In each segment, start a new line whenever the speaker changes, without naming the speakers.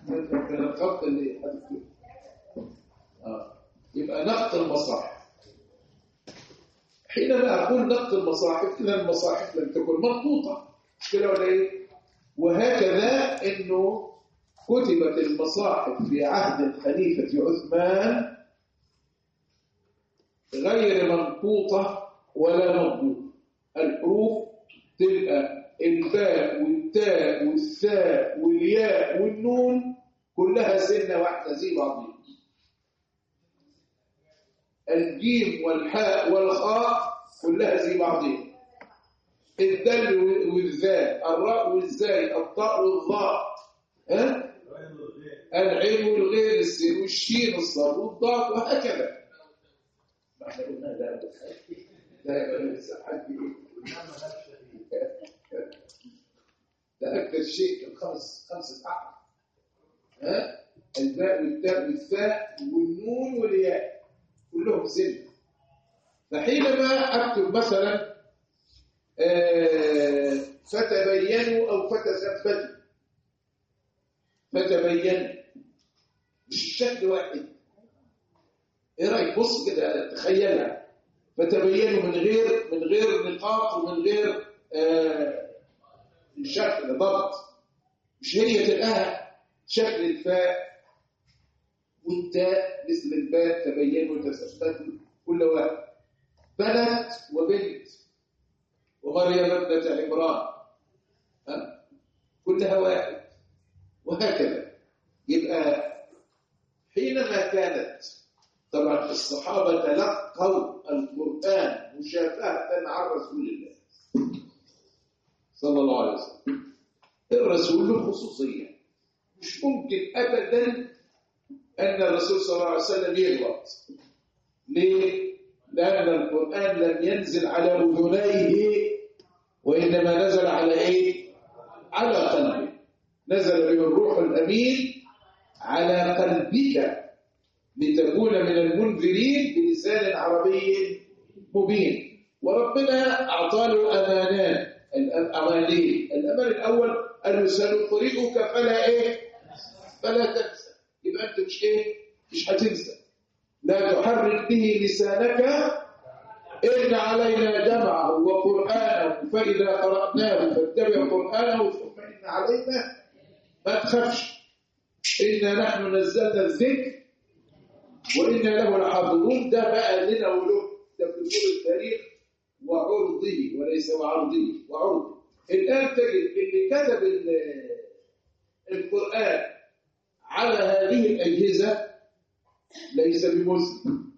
كان الخط اللي آه. يبقى نقط المصاحف حينما أقول نقط المصاحف إذا المصاحف لم تكن منقوطة مش كده ولا إيه؟ وهكذا إنه كتبت المصاحف في عهد الخليفة عثمان غير منقوطة ولا منقوطة الحروف تبقى الباء والتاء والثاء والياء والنون كلها سنة واحدة زي بعضهم الجيم والحاء والخاء كلها زي بعضهم الدل والذال الراء والزاي الطاء والظاء ها العين والغير السين والشين الصاد والضاد وهكذا ما احنا قلنا لا لا لسه حد ده اكثر شيء الخمس خمسه احرف ها الباء والتاء والثاء والنون والياء كلهم سن فحينما اكتب مثلا آه فتبينوا او فتثبتوا فتبينوا مش شكل واحد ايه رايك بص كده تخيلها فتبينوا من غير من غير نقاط ومن غير آه شكل ضبط مش هي تلقاها شكل الفاء والتاء مثل الباء تبينوا وتثبتوا كل واحد بنت وبنت ومريم ابنة عمران ها كلها واحد وهكذا يبقى حينما كانت طبعا الصحابة تلقوا القرآن مشافهة عن رسول الله صلى الله عليه وسلم الرسول له خصوصية مش ممكن أبدا أن الرسول صلى الله عليه وسلم يغلط ليه؟ لأن القرآن لم ينزل على أذنيه وإنما نزل على إيه؟ على قلبه نزل به الروح الأمين على قلبك لتكون من المنذرين بلسان عربي مبين وربنا أعطاله أمانات الأمانين الأمان الأول أنه سنقرئك فلا إيه فلا تنسى يبقى أنت مش إيه مش هتنسى لا تحرك به لسانك إن علينا جمعه وقرآنه فإذا قرأناه فاتبع قرآنه ثم إن علينا ما تخافش إنا نحن نزلنا الذكر وإنا له لحافظون ده بقى لنا وله ده في طول التاريخ وعرضه وليس وعرضه وعرضه الآن تجد اللي كتب القرآن على هذه الأجهزة ليس بمسلم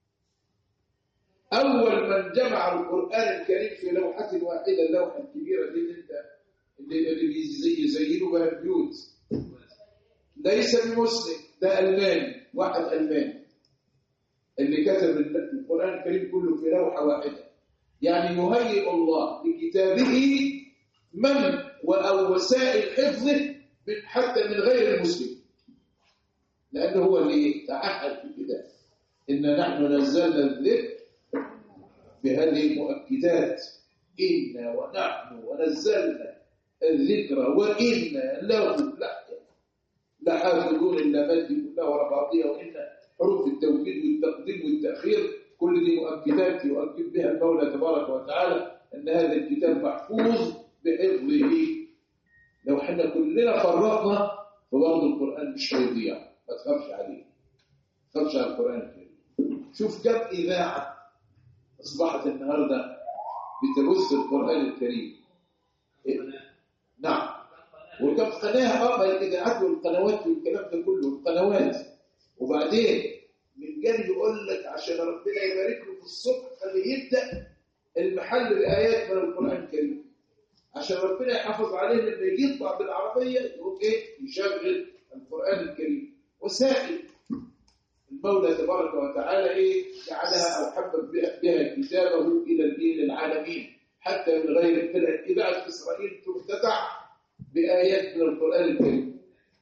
أول من جمع القرآن الكريم في لوحة واحدة اللوحة الكبيرة دي اللي انت اللي اللي يزينوا بها البيوت ليس بمسلم ده ألماني واحد ألماني اللي كتب القرآن الكريم كله في لوحة واحدة يعني يهيئ الله لكتابه من أو وسائل حفظه من حتى من غير المسلم لأنه هو اللي تعهد في الكتاب إن نحن نزلنا الذكر بهذه المؤكدات إنا ونحن ونزلنا الذكر وإنا له لحافظون إلا مد كلها ورا بعضها وإن حروف التوكيد والتقديم والتأخير كل دي مؤكدات يؤكد بها المولى تبارك وتعالى أن هذا الكتاب محفوظ بحفظه لو احنا كلنا فرطنا فبرضه القرآن مش هيضيع ما تخافش عليه ما تخافش على القرآن الكريم شوف كم إذاعة أصبحت النهاردة بتبث القرآن الكريم إيه؟ نعم وكم قناة اه الإذاعات والقنوات والكلام ده كله القنوات وبعدين من جانب يقول لك عشان ربنا يبارك له في الصبح خليه يبدأ المحل بآيات من القرآن الكريم عشان ربنا يحافظ عليه لما يجي يطلع بالعربية يقول ايه يشغل القرآن الكريم وسائل المولى تبارك وتعالى ايه جعلها او حبب بها كتابه الى الدين العالمين حتى من غير طلعت اذاعه اسرائيل تفتتح بايات من القران الكريم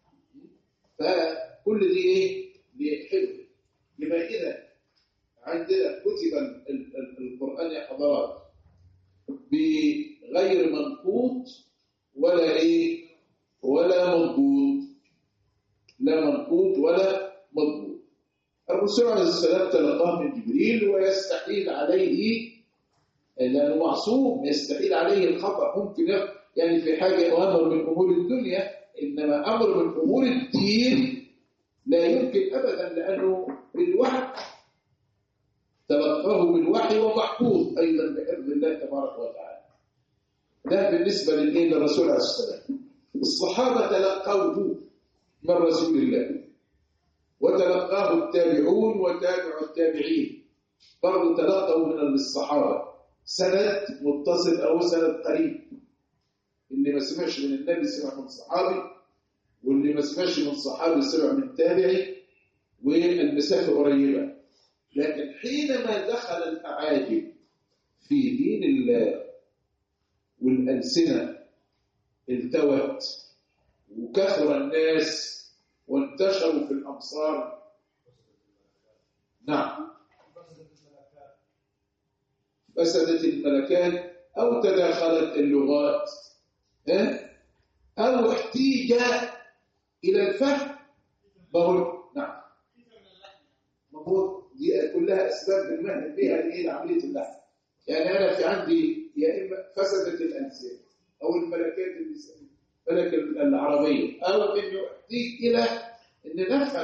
فكل دي ايه لحفظ لما اذا عندنا كتب القران يا حضرات بغير منقوط ولا ايه ولا مضبوط لا منقوط ولا مضبوط الرسول عليه السلام تلقاه من جبريل ويستحيل عليه لأنه معصوم يستحيل عليه الخطأ ممكن يعني في حاجة أمر من أمور الدنيا إنما أمر من أمور الدين لا يمكن أبدا لأنه بالوحي تلقاه بالوحي ومحفوظ أيضا بحفظ الله تبارك وتعالى ده بالنسبة للإيه للرسول عليه السلام الصحابة تلقوه من رسول الله وتلقاه التابعون وتابع التابعين برضه تلقوا من الصحابة سند متصل أو سند قريب اللي ما سمعش من النبي سمع من صحابي واللي ما سمعش من صحابي سمع من تابعي والمسافة قريبة لكن حينما دخل الأعاجم في دين الله والألسنة التوت وكثر الناس وانتشروا في الأمصار نعم فسدت الملكات أو تداخلت اللغات أو احتيج إلى الفهم بقول نعم مفروض دي كلها أسباب بالمهن فيها هذه عملية اللحم يعني أنا في عندي يا إما فسدت الأنساب أو الملكات الملكة العربية أو إنه احتيج إلى إن نفهم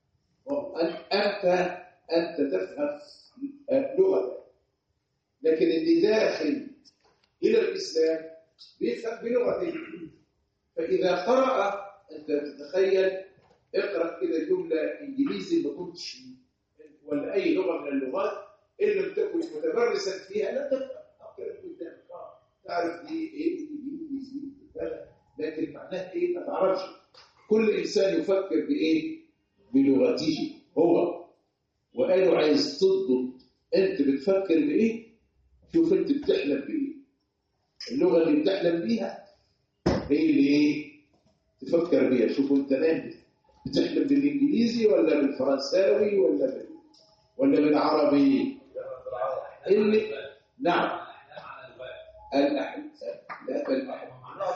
أنت أنت تفهم لغة لكن اللي داخل إلى الإسلام بيفهم بلغته فإذا قرأ أنت تتخيل اقرأ كده جملة إنجليزي ما كنتش ولا أي لغة من اللغات إن لم تكن متمرسا فيها لا تفهم تعرف دي إيه دي إنجليزي لكن معناه إيه ما تعرفش كل إنسان يفكر بإيه بلغته هو وقالوا عايز تضبط أنت بتفكر بإيه شوف أنت بتحلم بإيه اللغة اللي بتحلم بيها هي اللي ايه تفكر بيها شوف انت نام بتحلم بالانجليزي ولا بالفرنساوي ولا بال... ولا بالعربي اللي نعم الاحلام لا بالاحلام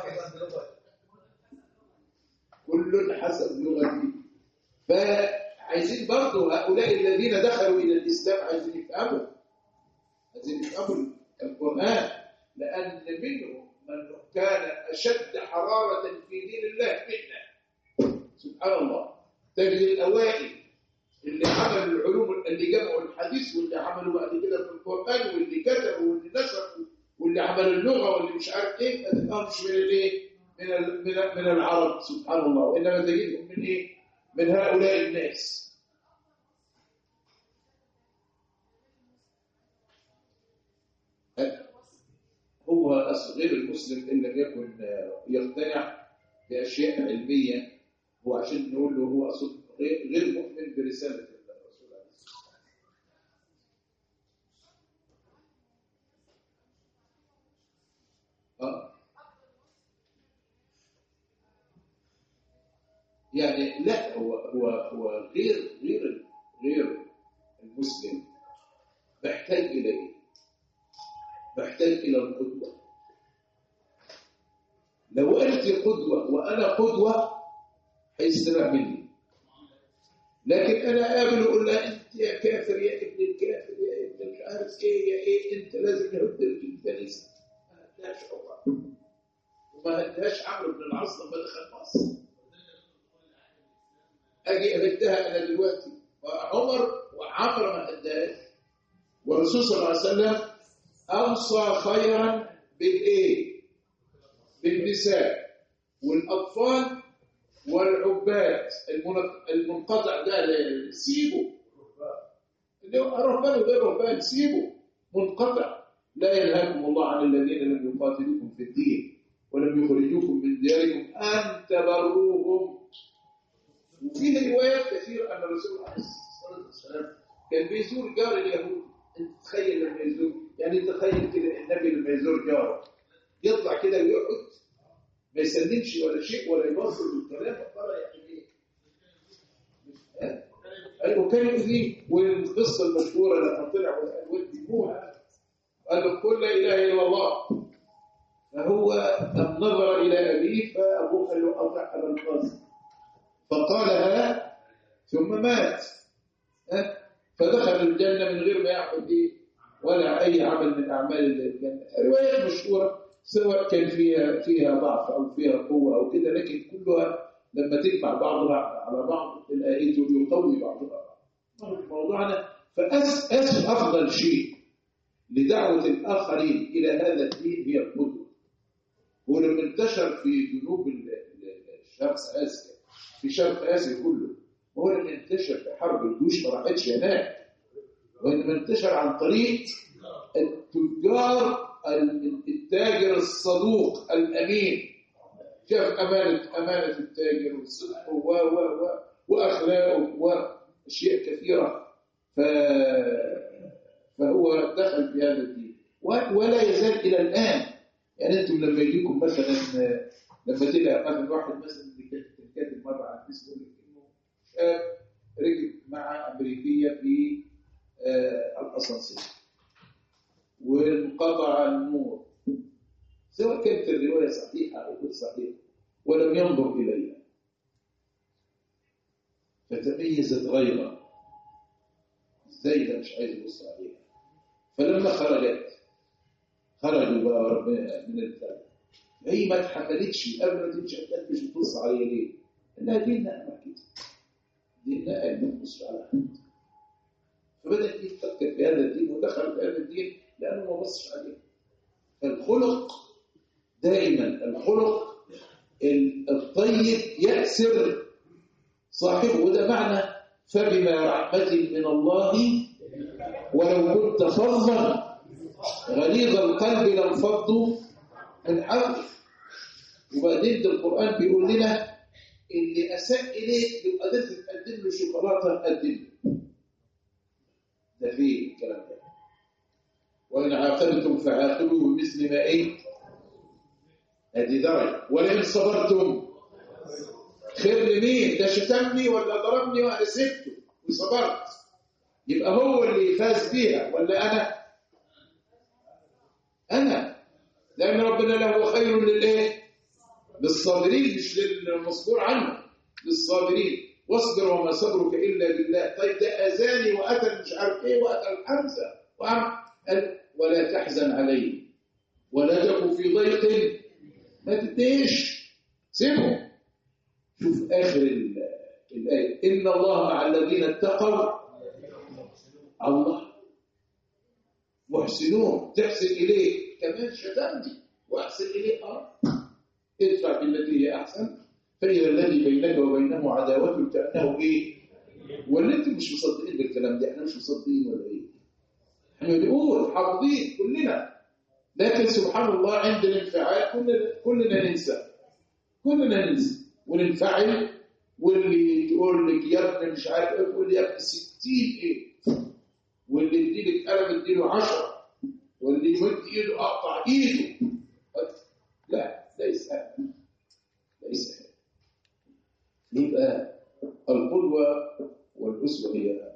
كل حسب لغتي فعايزين برضه هؤلاء الذين دخلوا الى الاسلام عايزين يفهموا عايزين يفهموا القران لأن منهم من كان أشد حرارة في دين الله منا سبحان الله تجد الأوائل اللي عملوا العلوم اللي جمعوا الحديث واللي عملوا بعد كده في القرآن واللي كتبوا واللي نشروا واللي عملوا اللغة واللي مش عارف ايه ما تفهمش من الايه من من من العرب سبحان الله وانما تجدهم من ايه من هؤلاء الناس هو غير المسلم إن لم يكن يقتنع بأشياء علمية هو عشان نقول له هو غير مؤمن برسالة الرسول عليه الصلاة آه. يعني لا هو هو هو غير غير غير المسلم محتاج إلى إيه؟ محتاج إلى القدوة لو أنت قدوة وأنا قدوة هيستمع مني لكن أنا قابل أقول لها أنت يا كافر يا ابن الكافر يا ابن مش عارف إيه يا إيه أنت لازم نهد الكنيسة ما هداش عمر وما هداش عمرو بن العاص لما دخل مصر أجي قابلتها أنا دلوقتي وعمر وعمرو ما هداش والرسول صلى الله عليه وسلم أوصى خيرا بالإيه؟ بالنساء والأطفال والعباد المنقطع ده سيبه اللي هو رهبان وغير رهبان سيبه منقطع لا ينهاكم الله عن الذين لم يقاتلوكم في الدين ولم يخرجوكم من دياركم أن تبروهم وفيه روايات كثيرة أن الرسول عليه الصلاة والسلام كان بيزور جار اليهود انت تخيل لما يزور يعني تخيل كده النبي لما يزور جاره يطلع كده ويقعد ما يسلمش ولا شيء ولا يبصر بالكلام فقال يعني ايه ايوه كان يؤذيه والقصه المشهوره لما طلع وقال ودي موها قال له قل لا اله الا الله فهو نظر الى ابيه فابوه قال له اطع على القاضي فقالها ثم مات ها؟ فدخل الجنة من غير ما يعمل إيه ولا أي عمل من أعمال الجنة روايات مشهورة سواء كان فيها فيها ضعف أو فيها قوة أو كده لكن كلها لما تجمع بعضها على بعض الآيات يقوي بعضها بعض موضوعنا فأس أفضل شيء لدعوة الآخرين إلى هذا الدين هي القدوة ولما انتشر في جنوب شرق آسيا في شرق آسيا كله هو لما انتشر في حرب الجيوش ما راحتش هناك وإنما انتشر عن طريق التجار التاجر الصدوق الأمين شاف أمانة أمانة التاجر وصدقه و و و وأخلاقه وأشياء كثيرة ف... فهو دخل في هذا الدين ولا يزال إلى الآن يعني أنتم لما يجيكم مثلا لما تلاقي مثلا واحد مثلا اللي كاتب مرة على الفيسبوك إنه شاب ركب مع أمريكية في آه الأسانسير وانقطع النور سواء كانت الرواية صحيحة أو غير صحيحة ولم ينظر إليها فتميزت غيره ازاي ده مش عايز يبص عليها فلما خرجت خرجوا بقى ربنا من الثلج هي ما اتحملتش قبل ما تمشي قالت مش بتبص عليا ليه؟ انها ديننا ما كده ديننا قال ما تبصش على حد فبدات يفكر في هذا الدين ودخل في هذا الدين لانه ما بصش عليه فالخلق دائما الخلق الطيب يأسر صاحبه وده معنى فبما رحمة من الله ولو كنت فظا غليظ القلب لانفضوا من حولك وبعدين ده القرآن بيقول لنا اللي أساء إليك لو قدرت تقدم له شوكولاتة قدم له ده فيه الكلام ده وإن عاقبتم فعاقبوا بمثل ما إيه هذه درجة ولئن صبرتم خير لمين ده شتمني ولا ضربني وانا سبته وصبرت يبقى هو اللي فاز بيها ولا انا انا لان ربنا له خير للايه للصابرين مش للمصبور عنه للصابرين واصبر وما صبرك الا بالله طيب ده اذاني وقتل مش عارف ايه وقتل حمزه وعمل ولا تحزن عليه ولا تكن في ضيق ما تديش سيبهم شوف آخر الآية إن الله مع الذين اتقوا الله محسنون تحسن إليه كمان شتمني وأحسن إليه آه ادفع بالتي هي أحسن فإذا الذي بينك وبينه عداوة كأنه إيه ولا أنتم مش مصدقين بالكلام ده احنا مش مصدقين ولا إيه احنا بنقول حافظين كلنا لكن سبحان الله عند الانفعال كلنا كلنا ننسى كلنا ننسى وننفعل واللي تقول لك يا ابني مش عارف ايه تقول لي يا ابني 60 ايه واللي يديلك قلم اديله 10 واللي يمد ايده اقطع ايده لا ليس هذا ليس هذا يبقى القدوه والاسوه هي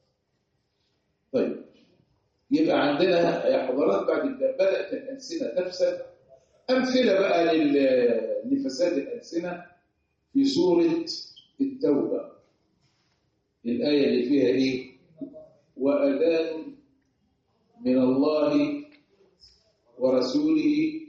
طيب يبقى عندنا يا حضرات بعد بدات الالسنه تفسد امثله بقى لفساد الالسنه في سورة التوبة الآية اللي فيها إيه وأذان من الله ورسوله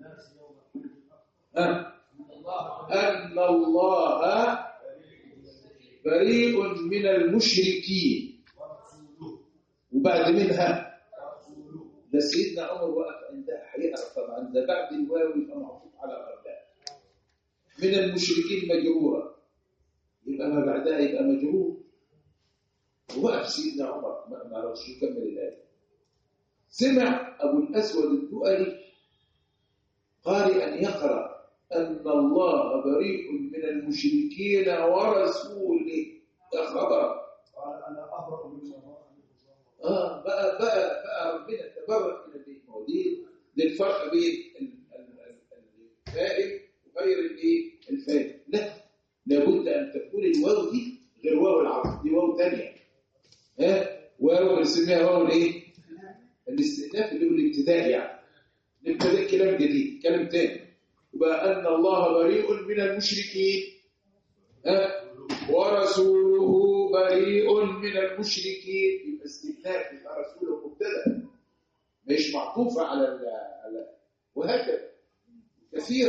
أه؟ أن الله بريء من المشركين وبعد منها ده سيدنا عمر وقف عندها حقيقة طبعا ده بعد الواو يبقى معطوف على أربعة من المشركين مجرورا يبقى ما بعدها يبقى مجرور ووقف سيدنا عمر ما عرفش يكمل الآية سمع أبو الأسود الدؤلي قارئا يقرأ أن الله بريء من المشركين ورسوله يا خبر
قال انا ابرا من الله
اه بقى بقى بقى ربنا تبرأ من المواضيع للفرق بين ال- ال- ال- الفائل وغير الايه الفائل لا لابد ان تكون الواو دي غير واو العرض دي واو ثانيه ها واو بنسميها واو الايه الاستئناف اللي هو الابتداء يعني الابتداء كلام جديد كلام تاني يبقى ان الله بريء من المشركين ها ورسوله بريء من المشركين يبقى استثناء يبقى رسوله مبتدا مش معطوفه على ال على وهكذا كثير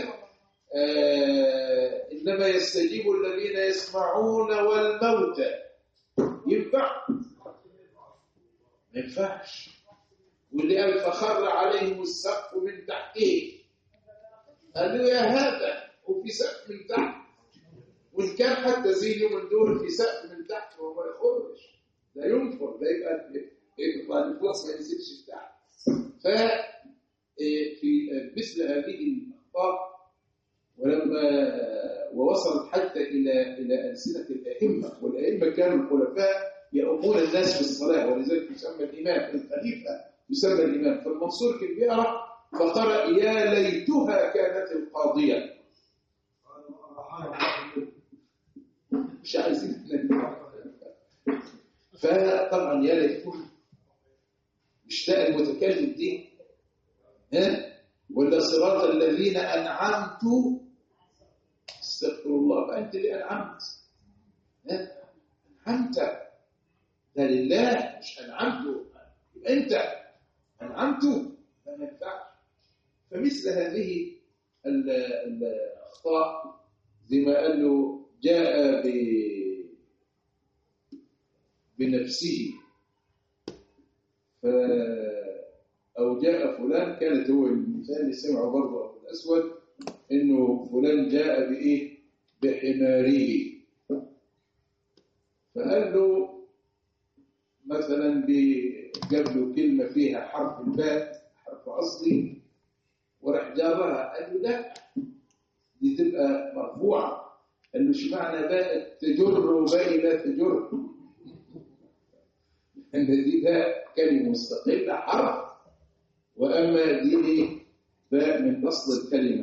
آه انما يستجيب الذين يسمعون والموتى ينفع ما ينفعش واللي قال فخر عليهم السقف من تحته قال له يا هذا وفي سقف من تحت وان كان حتى زي اليومين دول في سقف من تحت وهو ما يخرجش لا ينفر ده يبقى يبقى الفلوس ما ينزلش تحت ف في مثل هذه الاخطاء ولما ووصلت حتى الى الى السنه الائمه والائمه كانوا الخلفاء يؤمون الناس بالصلاه ولذلك يسمى الامام الخليفه يسمى الامام فالمنصور كان بيقرا فقرا يا ليتها كانت القاضيه مش عايزين فطبعا يا ليتها مش ده المتكلم دي ها ولا صراط الذين انعمت استغفر الله فانت اللي انعمت ها انعمت ده لله مش انعمت يبقى انت انعمت ما ينفعش فمثل هذه الاخطاء زي ما قال له جاء ب بنفسه ف أو جاء فلان كانت هو المثال اللي سمعه برضه أبو الأسود إنه فلان جاء بإيه؟ بحماره فقال له مثلا جاب له كلمة فيها حرف الباء حرف أصلي وراح جارها قال له لا دي تبقى مرفوعة قال له اشمعنى باء تجر وباء لا تجر ان دي باء كلمة مستقلة حرف وأما دي إيه باء من أصل الكلمة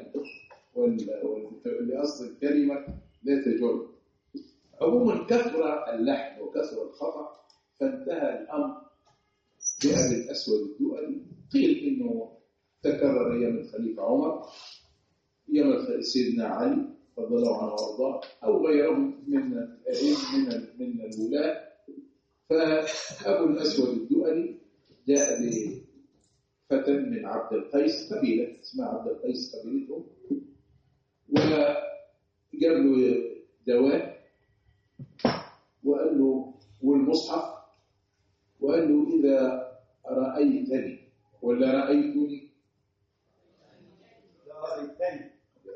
ولأصل الكلمة لا تجر عموما كثر اللحن وكثر الخطأ فانتهى الأمر بأبي الأسود الدؤلي قيل إنه تكرر أيام الخليفة عمر أيام سيدنا علي رضي الله عنه وارضاه أو غيرهم من من من الولاة فأبو الأسود الدؤلي جاء فتى من عبد القيس قبيلة اسمها عبد القيس قبيلتهم وجاب له دواء وقال له والمصحف وقال له إذا رأيتني ولا رأيتني
إذا رأيتني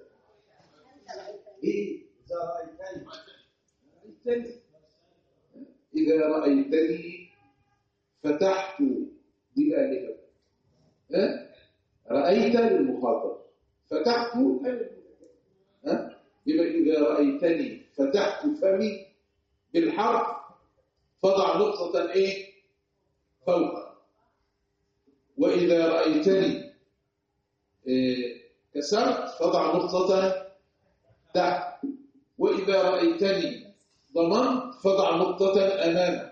إيه
إذا رأيتني
رأيتني إذا رأيتني فتحت بآلهة ها رأيت للمخاطب فتحت ها يبقى إذا رأيتني فتحت فمي بالحرف فضع نقطة إيه فوق وإذا رأيتني إيه كسرت فضع نقطة تحت وإذا رأيتني ضمنت فضع نقطة أمام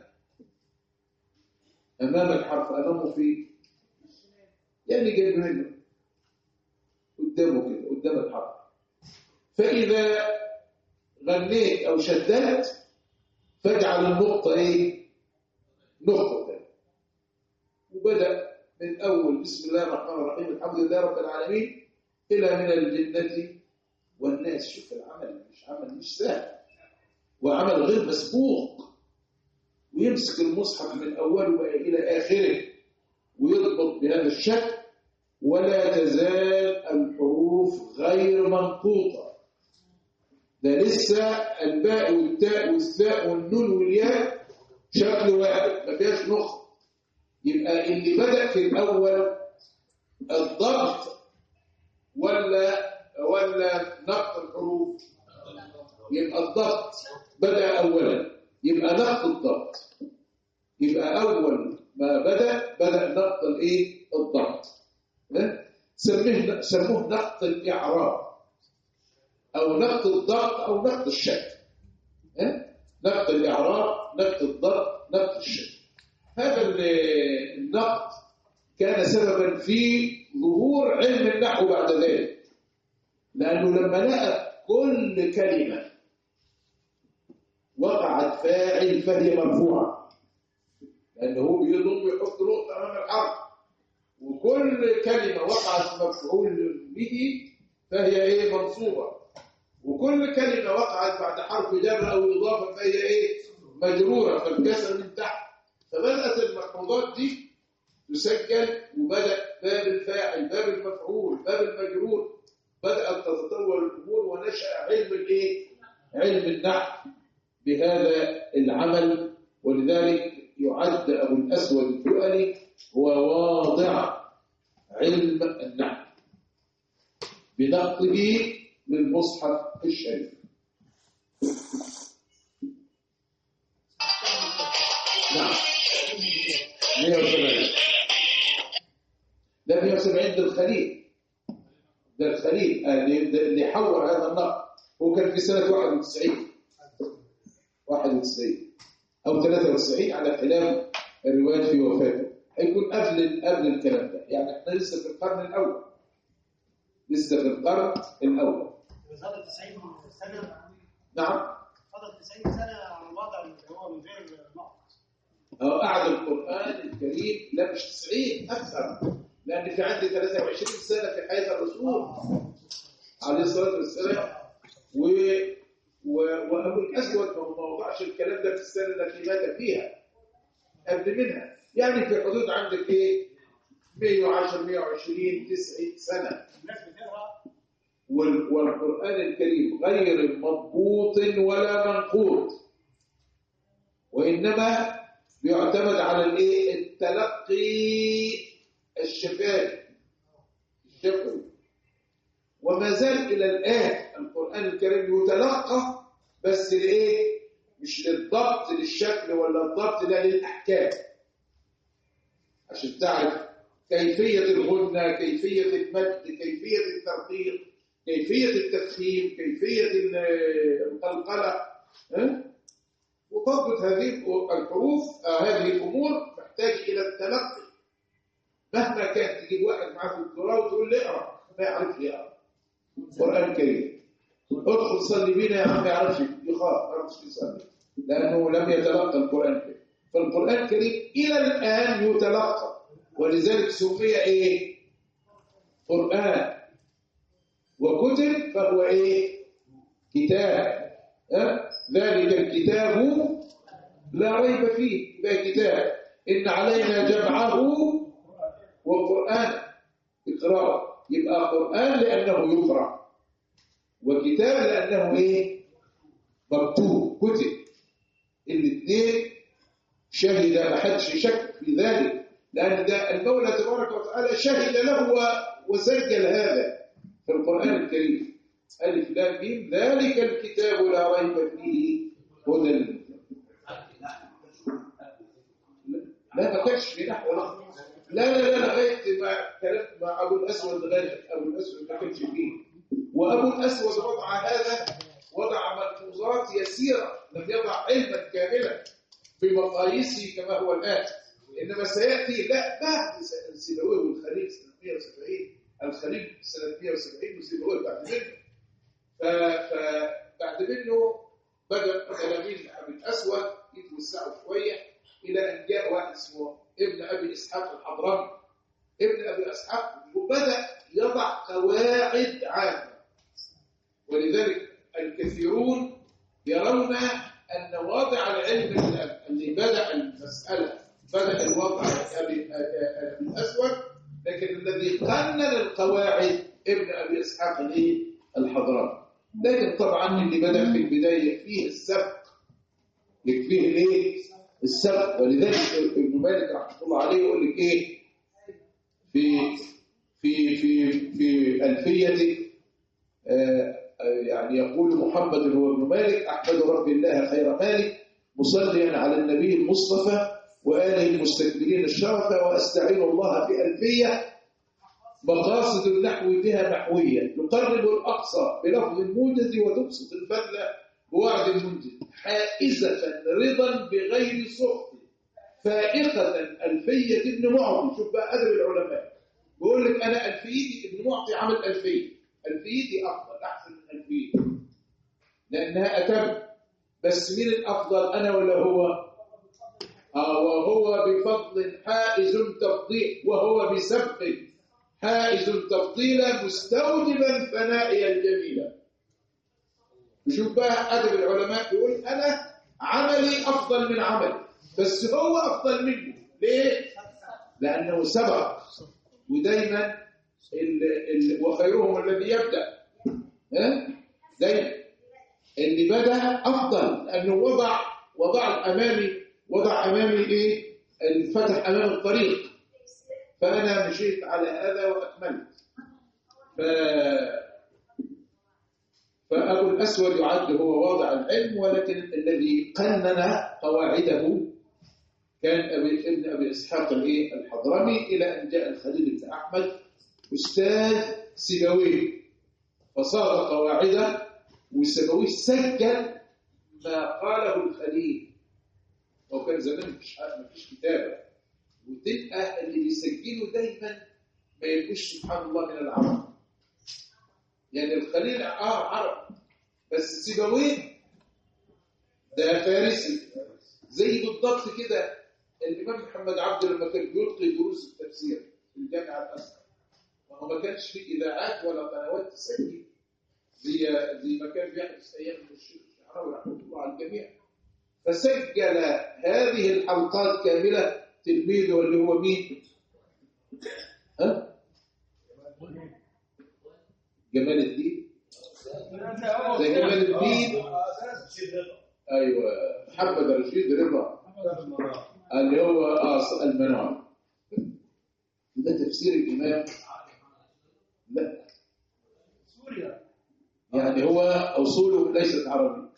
أمام الحرف أمامه في يعني جايب منه قدامه كده قدام الحرف فإذا غنيت أو شددت فاجعل النقطة إيه؟ نقطة تانية وبدأ من أول بسم الله الرحمن الرحيم الحمد لله رب العالمين إلى من الجنة والناس شوف العمل مش عمل مش سهل وعمل غير مسبوق ويمسك المصحف من أوله إلى آخره ويضبط بهذا الشكل ولا تزال الحروف غير منقوطة ده لسه الباء والتاء والثاء والنون والياء شكل واحد ما فيهاش نقط يبقى اللي بدأ في الأول الضغط ولا ولا نقط الحروف يبقى الضغط بدأ أولا يبقى نقط الضغط يبقى أول ما بدأ بدأ نقط الإيه الضغط سميه سموه نقط الإعراب أو نقط الضغط أو نقط الشكل نقط الإعراب نقط الضغط نقط الشكل هذا النقط كان سببا في ظهور علم النحو بعد ذلك لأنه لما لقى كل كلمة وقعت وقعت فاعل فهي مرفوعة لأنه هو بيضم يحط نقطة أمام الحرف وكل كلمة وقعت مفعول به فهي إيه منصوبة وكل كلمة وقعت بعد حرف جر أو إضافة فهي إيه مجرورة فالكسر من تحت فبدأت الملحوظات دي تسجل وبدأ باب الفاعل باب المفعول باب المجرور بدأت تتطور الأمور ونشأ علم الإيه؟ علم النحو بهذا العمل ولذلك يعد أبو الأسود الدؤلي هو واضع علم النحو بنقله للمصحف الشريف نعم 170 ده 170 ده الخليل ده الخليل آه، اللي اللي حور هذا النقل هو كان في سنة 91 91 أو 93 على خلاف الروايات في وفاته هيكون قبل قبل الكلام ده يعني احنا لسه في القرن الأول لسه في القرن الأول
فضل 90 سنة
نعم
فضل 90 سنة على الوضع اللي هو من غير نقط
أو قعد القرآن الكريم لا مش 90 أكثر لأن في عندي 23 سنة في حياة الرسول عليه الصلاة والسلام و... و... وأبو الأسود ما هو ما وضعش الكلام ده في السنة التي مات فيها قبل منها يعني في حدود عندك إيه 110 120 90 سنة
الناس بتقرا
وال- والقرآن الكريم غير مضبوط ولا منقوط وإنما بيعتمد على الايه التلقي الشفافي الشفوي وما زال إلى الآن القرآن الكريم يتلقى بس لإيه مش للضبط للشكل ولا الضبط لا للأحكام عشان تعرف كيفية الغنى كيفية المد كيفية الترقيق كيفية التفخيم كيفية ال- القلقلة ها؟ وضبط هذه الحروف آه، هذه الأمور محتاج إلى التلقي مهما كان تجيب واحد معاه في الدكتوراه وتقول له اقرا ما يعرفش يقرا قرآن كريم ادخل صلي بينا يا عم ما يعرفش يخاف ما يعرفش يصلي لأنه لم يتلقى القرآن الكريم فالقرآن الكريم إلى الآن يتلقى ولذلك سمي إيه؟ قرآن وكتب فهو إيه؟ كتاب أه؟ ذلك الكتاب لا ريب فيه يبقى كتاب إن علينا جمعه وقرآن اقرأ يبقى قرآن لأنه يقرأ وكتاب لأنه إيه؟ مكتوب كتب الاثنين شهد ما حدش شك في ذلك لأن ده المولى تبارك وتعالى شهد له و- وسجل هذا في القرآن الكريم ألف لام ميم ذلك الكتاب لا ريب فيه هدى للمتقين لا ما كانش في نحو لا لا لا لا لغايه ما كلام مع ابو الاسود لغايه ابو الاسود ما كانش فيه وابو الاسود وضع هذا وضع ملحوظات يسيره لم يضع علما كاملا بمقاييسه كما هو الان انما سياتي لا بعد سيبويه والخليل سنه 170 الخليل سنه 170 وسيبويه بعد منه ف- فبعد منه بدأ تلاميذ أبي الأسود يتوسعوا شوية إلى أن جاء واحد اسمه ابن أبي إسحاق الحضرمي ابن أبي إسحاق وبدأ يضع قواعد عامة ولذلك الكثيرون يرون أن واضع العلم اللي بدأ المسألة بدأ الوضع أبي أبي الأسود لكن الذي قنن القواعد ابن أبي إسحاق الإيه؟ الحضرمي لكن طبعا اللي بدأ في البداية فيه السبق يكفيه الايه السبق ولذلك ابن مالك رحمه الله عليه يقول لك ايه في في في في ألفيته آه، آه، يعني يقول محمد هو ابن مالك أحمد رب الله خير مالك مصليا على النبي المصطفى وآله المستكبرين الشرف وأستعين الله في ألفية مقاصد النحو بها نحوية تقرب الأقصى بلفظ الموجز وتبسط البذل بوعد المنجز حائزة رضا بغير سخط فائقة ألفية ابن معطي شوف بقى أدب العلماء بيقول لك أنا ألفيتي ابن معطي عمل ألفية ألفيتي أفضل أحسن من ألفيتي لأنها أتم بس مين الافضل انا ولا هو آه وهو بفضل حائز تفضيل وهو بسبق حائز تفضيلا مستوجبا ثنائي الجميله شوف بقى ادب العلماء بيقول انا عملي افضل من عملي بس هو افضل منه ليه لانه سبق ودايما ال ال وخيرهم الذي يبدا ها دايما اللي بدا افضل لانه وضع وضع امامي وضع امامي ايه الفتح امام الطريق فانا مشيت على هذا واكملت ف فأبو الأسود يعد هو واضع العلم ولكن الذي قنن قواعده كان أبي ابن أبي إسحاق الإيه الحضرمي إلى أن جاء الخليل بن أحمد أستاذ سيبويه فصاغ قواعده وسيبويه سجل ما قاله الخليل وكان زمان مفيش مفيش كتابة وتبقى اللي بيسجله دايما ما يبقوش سبحان الله من العرب يعني الخليل اه عرب بس سيبويه ده فارسي زي بالضبط كده الامام محمد عبده لما كان بيلقي دروس التفسير في الجامعه الازهر وهو ما كانش في اذاعات ولا قنوات تسجل زي زي ما كان بيحدث ايام الشيخ الشعراوي رحمه الله على الجميع فسجل هذه الحلقات كامله تلميذه اللي هو مين؟ ها؟ جمال الدين ده جمال الدين ايوه محمد رشيد رضا اللي هو آه المنار ده تفسير الامام لا
سوريا
يعني هو اصوله ليست عربي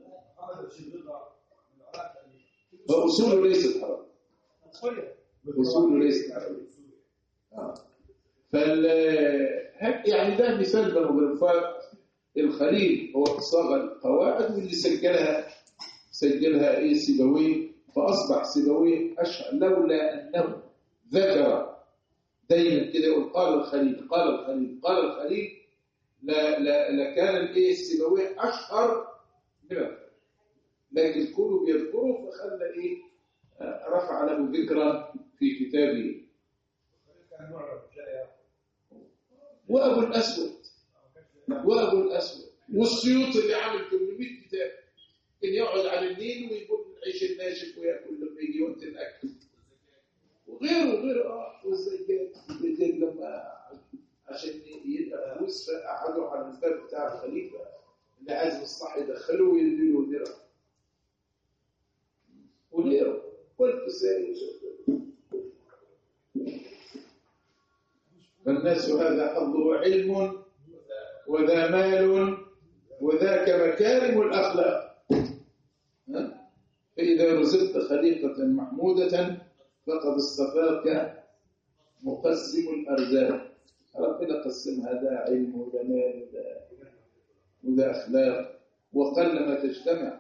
فاصوله ليست عربي
سوريا
اصوله ليست عربي آه. فال هك- يعني ده مثال من الغرفات الخليل هو صاغ القواعد واللي سجلها سجلها ايه سيبويه فاصبح سيبويه اشهر لولا انه ذكر دايما كده يقول قال الخليل قال الخليل قال الخليل لا لا لكان الايه السيبويه اشهر من الخليل. لكن كله بيذكره فخلى ايه آه، رفع له ذكرا في كتابه
كان معرض جاي
وابو الاسود وابو الاسود والسيوط اللي عامل 800 كتاب كان يقعد على النيل ويقول العيش الناشف وياكل لما يجي وقت الاكل وغيره وغيره اه والزيات الزيات لما عشان يبقى فلوس فقعدوا على الباب بتاع الخليفه اللي عايز مصلحه يدخله ويديله درهم وغيره والكسائي فالناس هذا حظه علم وذا مال وذاك مكارم الأخلاق ها؟ فإذا رزقت خليقة محمودة فقد اصطفاك مقسم الأرزاق ربنا قسم هذا علم وذا مال وذا, وذا أخلاق وقل ما تجتمع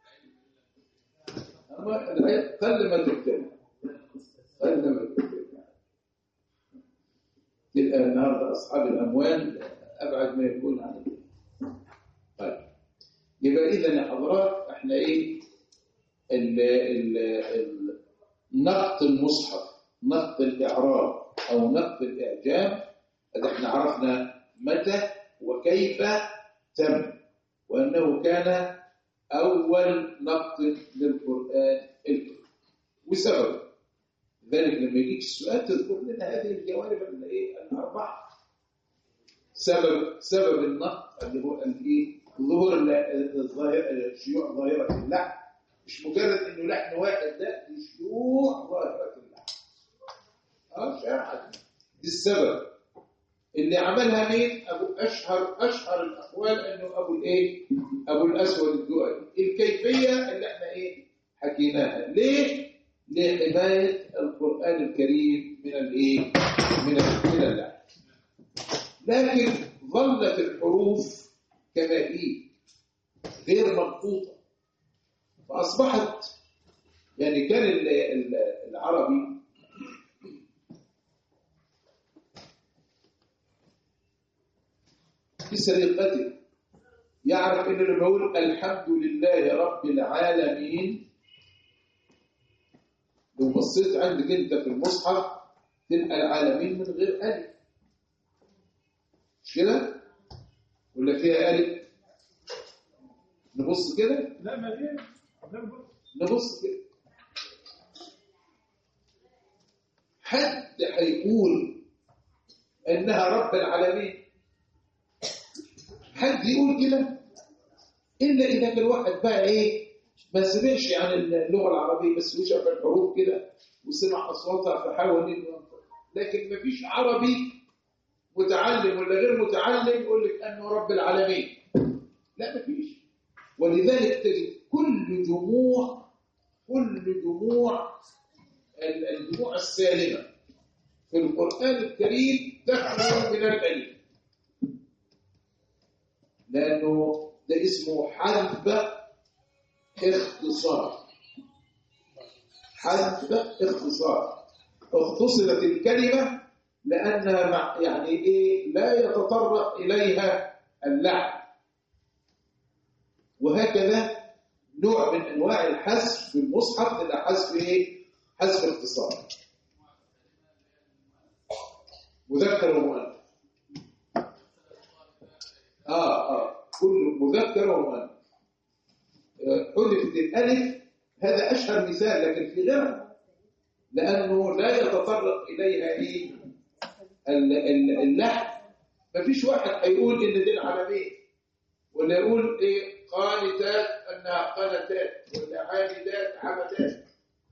أما الآية قل ما تجتمع قل ما تجتمع تلقى النهارده اصحاب الاموال ابعد ما يكون عن ال- طيب يبقى اذا يا حضرات احنا ايه ال ال ال نقط المصحف نقط الاعراب او نقط الاعجام هذا احنا عرفنا متى وكيف تم وانه كان اول نقط للقران الكريم وسبب ذلك لما يجيك السؤال تذكر لنا هذه الجوانب الايه الاربعه سبب سبب النقط اللي هو الايه ظهور ال- الظاهر شيوع ظاهره اللحم مش مجرد انه لحم واحد لا دي شيوع ظاهره اللحم اه شاعر دي السبب اللي عملها مين ابو اشهر اشهر الاقوال انه ابو الايه ابو الاسود الدؤلي الكيفيه اللي احنا ايه حكيناها ليه لحمايه القران الكريم من الايه من ال- من اللعب لكن ظلت الحروف كما هي غير مضبوطه فاصبحت يعني كان ال- ال- العربي في سرقته يعرف ان لما بقول الحمد لله رب العالمين لو بصيت عندك انت في المصحف تلقى العالمين من غير الف مش كده ولا فيها الف نبص كده
لا ما دي لا بص
نبص كده حد هيقول انها رب العالمين حد يقول كده الا اذا كان واحد بقى ايه ما سمعش عن اللغه العربيه بس وشاف الحروف كده وسمع اصواتها فحاول انه ينطق لكن ما فيش عربي متعلم ولا غير متعلم يقول لك انه رب العالمين لا ما فيش ولذلك تجد كل جموع كل جموع ال- الجموع السالمه في القران الكريم تخلو من الالف لانه ده اسمه حذف اختصار حذف اختصار اختصرت الكلمه لانها مع يعني ايه لا يتطرق اليها اللعب وهكذا نوع من انواع الحذف في المصحف تبقى حذف ايه حذف اختصار مذكر ومؤنث اه اه كل مذكر ومؤنث آه، حذفت الالف هذا اشهر مثال لكن في غيرها لانه لا يتطرق اليها ايه ال- ال- اللحن مفيش واحد هيقول ان دي العالمين ولا يقول ايه قانتات انها قانتات ولا عابدات عبدات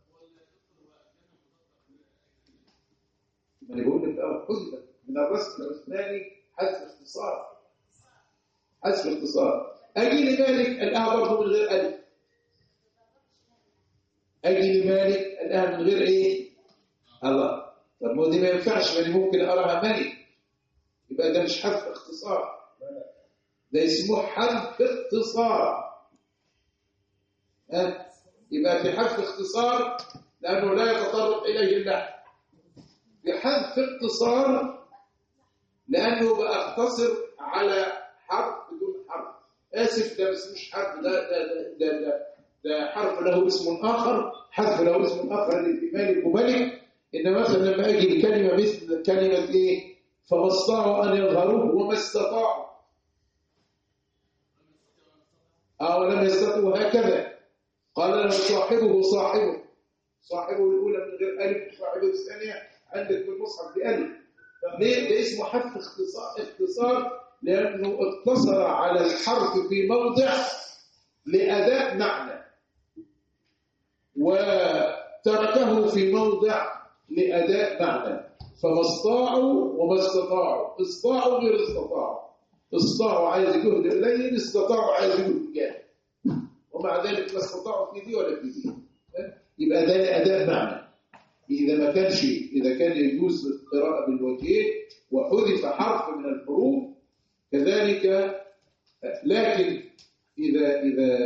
ما انا بقول لك اه حذفت من الرسم العثماني حذف اختصار حذف اختصار اجي لمالك الاه برضه من غير الف اجي لمالك الاه من غير ايه الله طب ما هو دي ما ينفعش ما أنا ممكن اراها ملك يبقى ده مش حذف اختصار ده اسمه حذف اختصار ها يبقى في حذف اختصار لانه لا يتطرق اليه اللحن في حذف اختصار لانه بقى اقتصر على حرف بدون حرف اسف ده بس مش حرف ده ده ده, ده, ده, ده حرف له اسم اخر حذف له اسم اخر اللي في مالك وملك انما مثلا لما اجي الكلمه مثل كلمه ايه فما استطاعوا ان يظهروه وما استطاعوا أو لم يستطيعوا هكذا قال له صاحبه صاحبه صاحبه الأولى من غير ألف وصاحبه الثانية عندك في المصحف بألف ليه ده اسمه حذف اختصار اختصار لأنه اقتصر على الحرف في موضع لأداء معنى وتركه في موضع لأداء معنى فما استطاعوا وما استطاعوا استطاعوا غير استطاعوا استطاعوا عايز جهد قليل استطاعوا عايز جهد جامد ومع ذلك لا استطاعوا في دي ولا في دي يبقى ده اداء معنى اذا ما كانش اذا كان يجوز القراءه بالوجهين وحذف حرف من الحروف كذلك لكن اذا اذا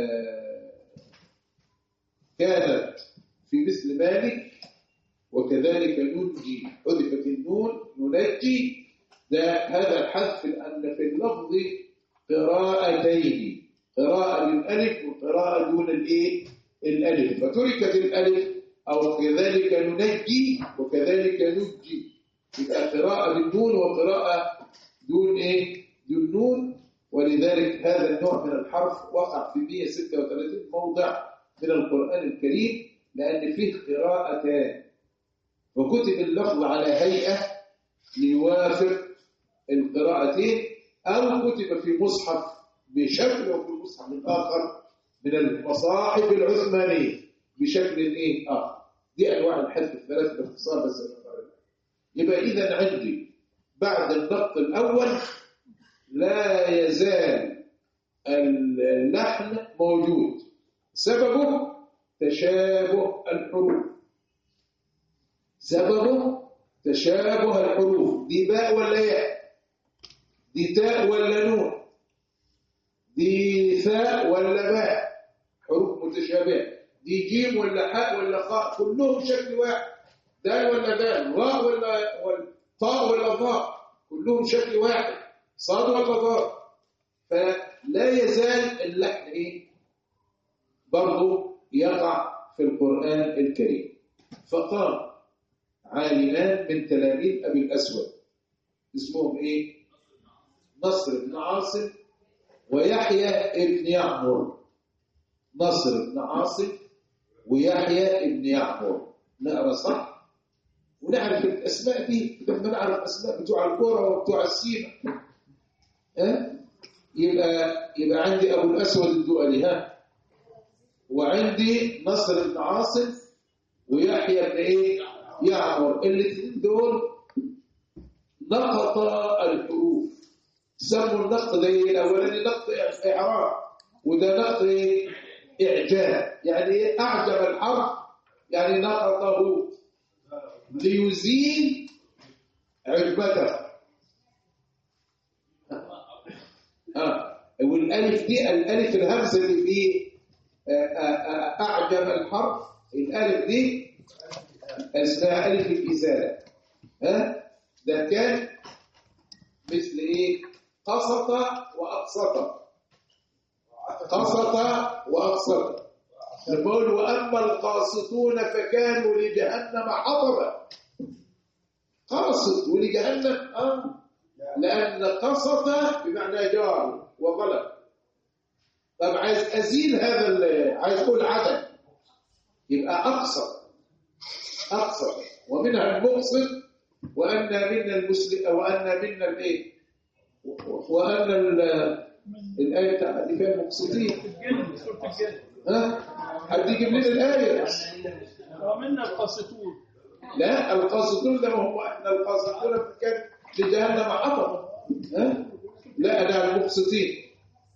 كانت في مثل مالك وكذلك ننجي حذفت النون ننجي ده هذا الحذف لأن في اللفظ قراءتين قراءة بالألف وقراءة دون الإيه؟ الألف فتركت الألف أو كذلك ننجي وكذلك نجي يبقى قراءة بالنون وقراءة دون إيه؟ دون نون ولذلك هذا النوع من الحرف وقع في 136 موضع من القرآن الكريم لأن فيه قراءتان وكتب اللفظ على هيئة ليوافق القراءتين أو كتب في مصحف بشكل وفي المصحف الآخر من المصاحف العثمانية بشكل إيه آخر دي أنواع الحذف الثلاث باختصار بس يبقى إذا عندي بعد النقط الأول لا يزال اللحن موجود سببه تشابه الحروف سببه تشابه الحروف دي باء ولا ياء دي تاء ولا نون دي ثاء ولا باء حروف متشابهه دي جيم ولا حاء ولا خاء كلهم شكل واحد دال ولا دال راء ولا ولا طاء ولا ظاء كلهم شكل واحد صاد ولا ضاء لا يزال اللحن ايه برضه يقع في القرآن الكريم فقام عالمان من تلاميذ أبي الأسود اسمهم ايه نصر بن عاصم ويحيى ابن يعمر نصر بن عاصم ويحيى ابن يعمر نقرا صح ونعرف الاسماء دي لما نعرف اسماء بتوع الكوره وبتوع السيما ها يبقى يبقى عندي ابو الاسود الدؤلي ها وعندي نصر بن عاصم ويحيى بن ايه يعمر الاثنين دول نقط الحروف سموا النقط ده إيه؟ الاولاني نقط اعراب وده نقط إيه؟ اعجاب يعني ايه اعجب الحرف يعني نقطه ليزيل عجبته ها والالف دي الالف الهمزه اللي في آه، آه، آه، اعجب الحرف الالف دي اسمها الف الازاله ها ده كان مثل ايه قسط واقسط قسط واقسط نقول واما القاسطون فكانوا لجهنم حطبا قاسط ولجهنم اه لان قسط بمعنى جار وظلم طب عايز ازيل هذا ال- عايز اقول عدد يبقى اقسط اقسط ومنها المقسط وان منا المسلم وان منا الايه وان ال- الايه بتاع اللي فيها المقسطين
الجن سورة الجن
ها حد يجيب لنا الايه
ومنا القاسطون
لا القاسطون ده ما هو ان القاسطون كان لجهنم حطب ها لا انا المقسطين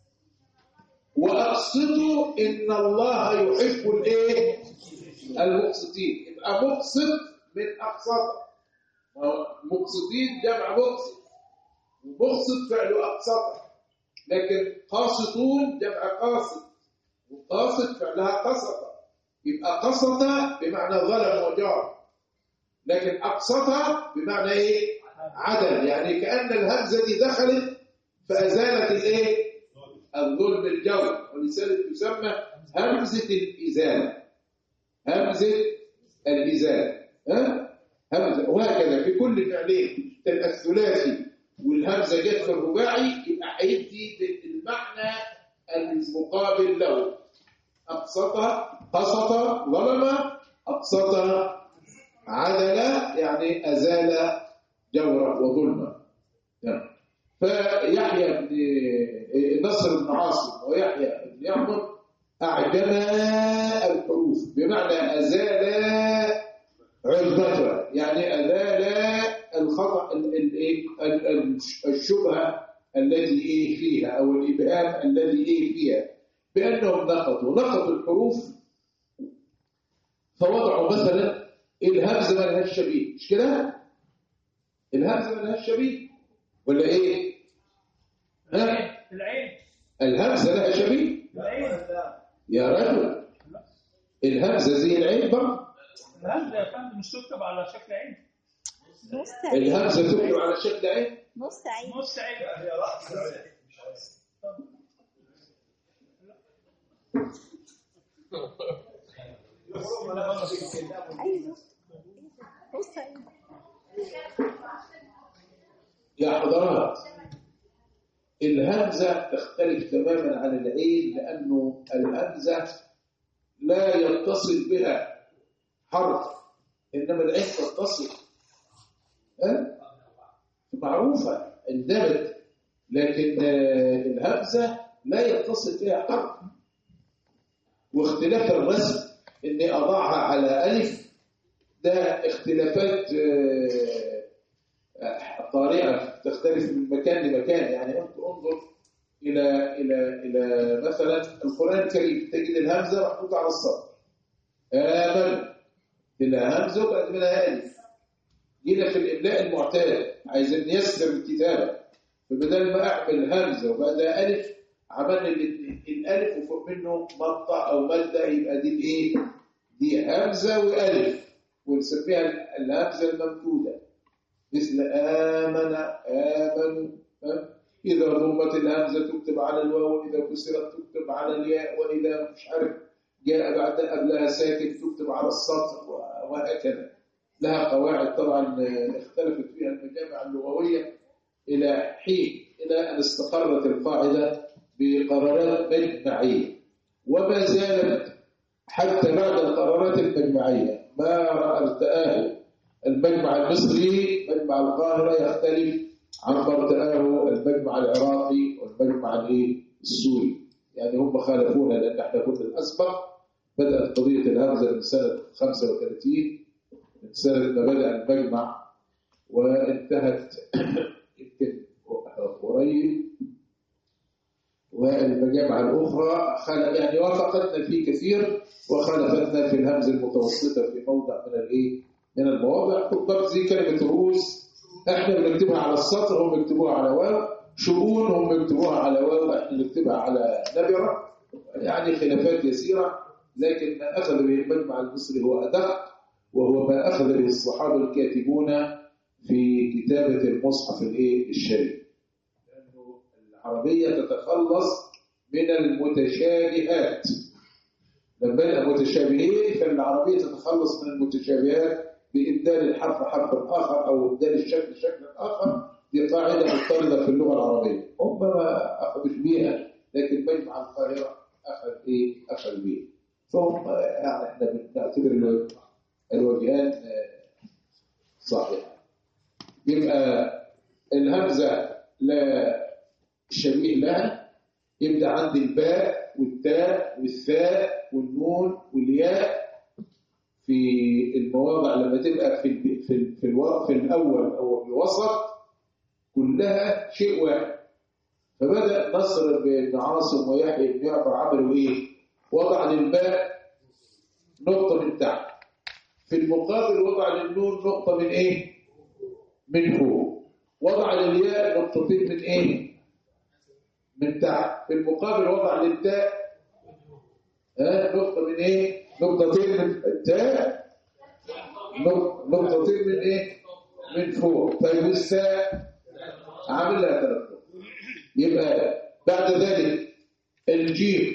واقسطوا ان الله يحب الايه المقسطين يبقى مقسط من اقسط ما هو مقسطين جمع مقسط ومقسط فعله اقسط لكن قاسطون جمع قاسط وقاسط فعلها قسط يبقى قسط بمعنى ظلم وجار لكن أقسط بمعنى إيه؟ عدل يعني كأن الهمزة دي دخلت فأزالت الإيه؟ الظلم الجو ولذلك تسمى همزة الإزالة همزة الإزالة ها؟ همزة وهكذا في كل فعلين تبقى الثلاثي والهمزة جت في الرباعي يبقى هيدي المعنى المقابل له أقسط قسط ظلم أقسط عدل يعني أزال جورا وظلما نعم. فيحيى بن نصر بن عاصم ويحيى بن يعمر أعجما الحروف بمعنى أزال عرضتها يعني أزال الخطأ ال- ال- إيه؟ ال- ال- الشبهة التي إيه فيها أو الإبهام الذي إيه فيها بأنهم نقضوا نقضوا الحروف فوضعوا مثلا الهمزه ما لهاش شبيه مش كده الهمزه ما لهاش شبيه ولا ايه ها
العين
الهمزه لها شبيه
العين
يا رجل الهمزه زي العين برضه
الهمزة يا فندم مش تكتب على شكل عين
نص عين
الهمزه تكتب على شكل عين
نص عين
نص عين
ايوه نص عين
يا حضرات الهمزه تختلف تماما عن العين لانه الهمزه لا يتصل بها حرف انما العين تتصل ها معروفه اندمت لكن آه، الهمزه لا يتصل بها حرف واختلاف الرسم اني اضعها على الف ده اختلافات آه، آه، طارئه تختلف من مكان لمكان يعني انت انظر الى الى الى مثلا القران الكريم تجد الهمزه محطوطه على السطر امن منها همزه وبعد منها الف جينا في الاملاء المعتاد عايزين نيسر الكتابه فبدل ما اعمل همزه وبعدها الف عملنا الاثنين الالف وفوق منه مقطع او ماده يبقى دي الايه دي همزه والف ونسميها الهمزه الممدوده مثل امن امنوا ها؟ إذا ضمت الهمزة تكتب على الواو إذا كسرت تكتب على الياء وإذا مش عارف جاء بعد قبلها ساكن تكتب على السطر و- وهكذا لها قواعد طبعا آه، اختلفت فيها المجامع اللغوية إلى حين إلى أن استقرت القاعدة بقرارات مجمعية وما زالت حتى بعد القرارات المجمعية ما ارتآه المجمع المصري مجمع القاهرة يختلف عن ما ارتآه المجمع العراقي والمجمع الإيه؟ السوري يعني هم خالفونا لأن احنا كنا الأسبق بدأت قضية الهمزة من سنة 35 من سنة ما بدأ المجمع وانتهت يمكن قريب والمجامع الأخرى خل... يعني وافقتنا في كثير وخالفتنا في الهمز المتوسطة في موضع من الإيه؟ من المواضع بالضبط زي كلمة رؤوس احنا بنكتبها على السطر هم بيكتبوها على واو شؤون هم بيكتبوها على واو احنا بنكتبها على نبرة يعني خلافات يسيرة لكن ما أخذ به المجمع المصري هو أدق وهو ما أخذ به الصحابة الكاتبون في كتابة المصحف الإيه؟ الشريف لأنه العربية تتخلص من المتشابهات لما بقى متشابهين فالعربية تتخلص من المتشابهات بإبدال الحرف حرف آخر أو إبدال الشكل شكل آخر دي قاعدة مضطردة في اللغة العربية هم ما أخذوش بيها لكن مجمع القاهرة أخذ إيه؟ أخذ بيها فهم آه، يعني إحنا بنعتبر الو- الوجهان آه، صحيحة يبقى الهمزة لا شبيه لها يبدأ عندي الباء والتاء والثاء والنون والياء في المواضع لما تبقى في ال- في ال- في الوقف الأول أو في الوسط كلها شيء واحد فبدأ نصر بن عاصم ويحيى بن يعفر عملوا إيه؟ وضع للباء نقطة من تحت في المقابل وضع للنون نقطة من إيه؟ من فوق وضع للياء نقطتين من إيه؟ من تحت في المقابل وضع للتاء ها نقطة من ايه نقطتين من التاء نق- نقطتين من ايه من فوق طيب الساء عامل لها ثلاث نقط يبقى بعد ذلك الجيم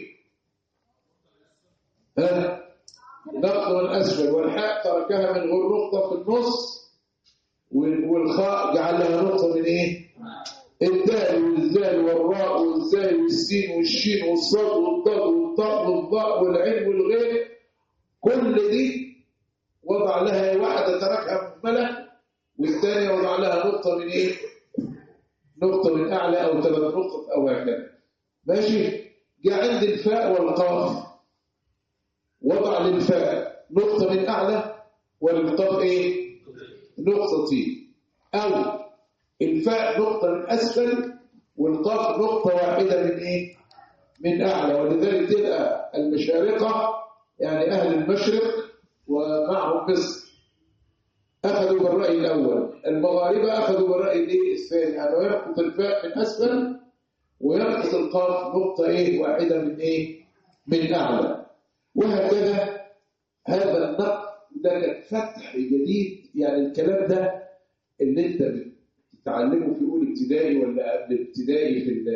ها نقط من اسفل والحاء تركها من غير نقطة في النص وال- والخاء جعل لها نقطة من ايه الدال والذال والراء والزاي والسين والشين والصاد والضاد والطاء والضاء والعين والغين كل دي وضع لها واحدة تركها مهملة والثانية وضع لها نقطة من ايه؟ نقطة من أعلى أو ثلاث نقط أو هكذا ماشي؟ جاء عند الفاء والقاف وضع للفاء نقطة من أعلى وللقاف ايه؟ نقطتين أو الفاء نقطة من أسفل والقاف نقطة واحدة من إيه؟ من أعلى ولذلك تلقى المشارقة يعني أهل المشرق ومعهم مصر أخذوا بالرأي الأول المغاربة أخذوا بالرأي الإيه؟ الثاني يعني ينقط الفاء من أسفل وينقط القاف نقطة إيه واحدة من إيه؟ من أعلى وهكذا هذا النقط ده كان فتح جديد يعني الكلام ده اللي انت بتتعلمه في اولى ابتدائي ولا قبل ابتدائي في ال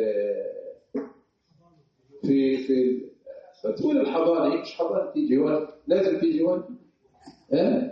في في فتقول الحضانه مش حضانه في جوان لازم في جوان ها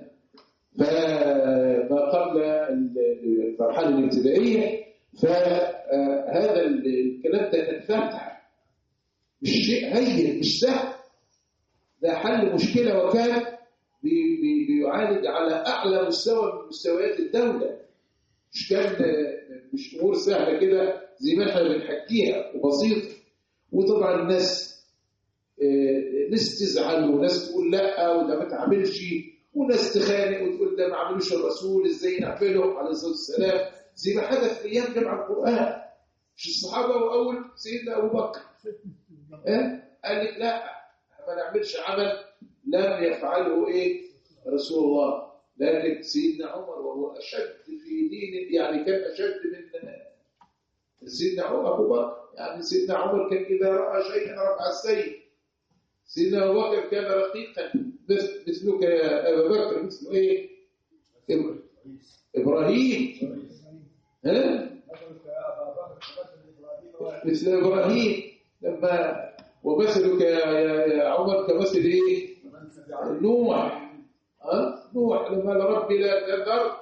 فما قبل المرحله الابتدائيه فهذا الكلام ده كان فتح مش شيء هين مش سهل ده حل مشكله وكان بي بي بيعالج على اعلى مستوى من مستويات الدوله مش كان مش امور سهله كده زي ما احنا بنحكيها وبسيطه وطبعا الناس آه، ناس تزعل وناس تقول لا وده ما تعملش وناس تخانق وتقول ده ما عملوش الرسول ازاي نعمله عليه الصلاه والسلام زي ما حدث في ايام جمع القران مش الصحابه واول سيدنا ابو بكر اه؟ قال لك لا ما نعملش عمل لم يفعله ايه رسول الله لكن سيدنا عمر وهو اشد في دين يعني كان اشد من سيدنا عمر ابو بكر يعني سيدنا عمر كان اذا راى شيئا رفع السيف سيدنا ابو بكر كان رقيقا مثل مثلك يا ابا بكر مثل ايه إب- ابراهيم ها مثل ابراهيم لما ومثلك يا يا- يا عمر كمثل ايه؟ نوح ها؟ نوح لما قال ربي لا تذر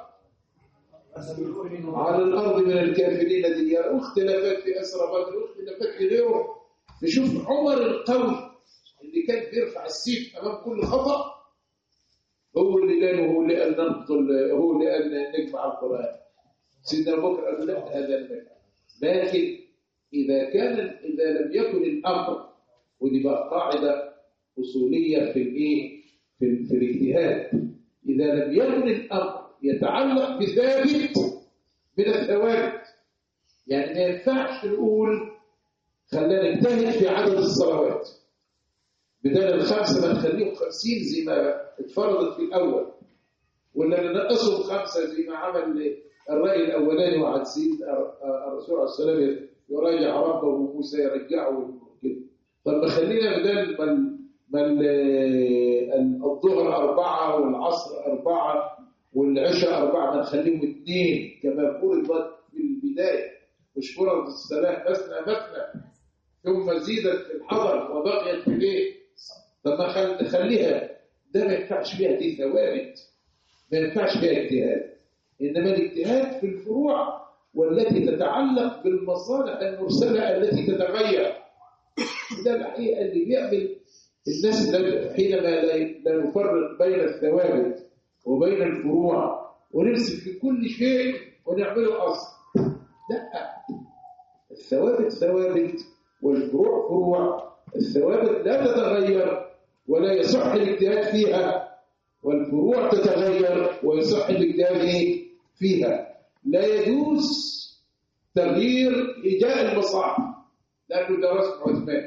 على الارض من الكافرين ديارا واختلافات في اسرى بدر واختلافات في غيره نشوف عمر القوي اللي كان بيرفع السيف امام كل خطا هو اللي قال هو اللي قال ننقل هو اللي قال نجمع القران سيدنا ابو بكر قال لا هذا المكان لكن اذا كان اذا لم يكن الامر ودي بقى قاعده اصوليه في الايه في, ال- في الاجتهاد اذا لم يكن الامر يتعلق بثابت من الثوابت يعني ما ينفعش نقول خلينا نجتهد في عدد الصلوات بدل الخمسه ما نخليهم خمسين زي ما اتفرضت في الاول ولا ننقصهم خمسه زي ما عمل الراي الاولاني وعد سيد الرسول عليه الصلاه والسلام يراجع ربه وموسى يرجعه كده طب ما خلينا بدل ما ال- ما ال- ال- الظهر اربعه والعصر اربعه والعشاء اربعه ما نخليهم اثنين كما فرضت في البدايه مش فرض الصلاه مثنى مثنى ثم زيدت في الحضر وبقيت في الايه؟ طب ما خل- نخليها ده ما ينفعش فيها دي ثوابت ما ينفعش فيها اجتهاد انما الاجتهاد في الفروع والتي تتعلق بالمصالح المرسله التي تتغير ده الحقيقه اللي بيعمل الناس لا- حينما لا لا نفرق بين الثوابت وبين الفروع ونمسك في كل شيء ونعمله اصل لا الثوابت ثوابت والفروع فروع الثوابت لا تتغير ولا يصح الاجتهاد فيها والفروع تتغير ويصح الاجتهاد إيه؟ فيها لا يجوز تغيير إيجاء المصاحف لأنه ده رسم عثمان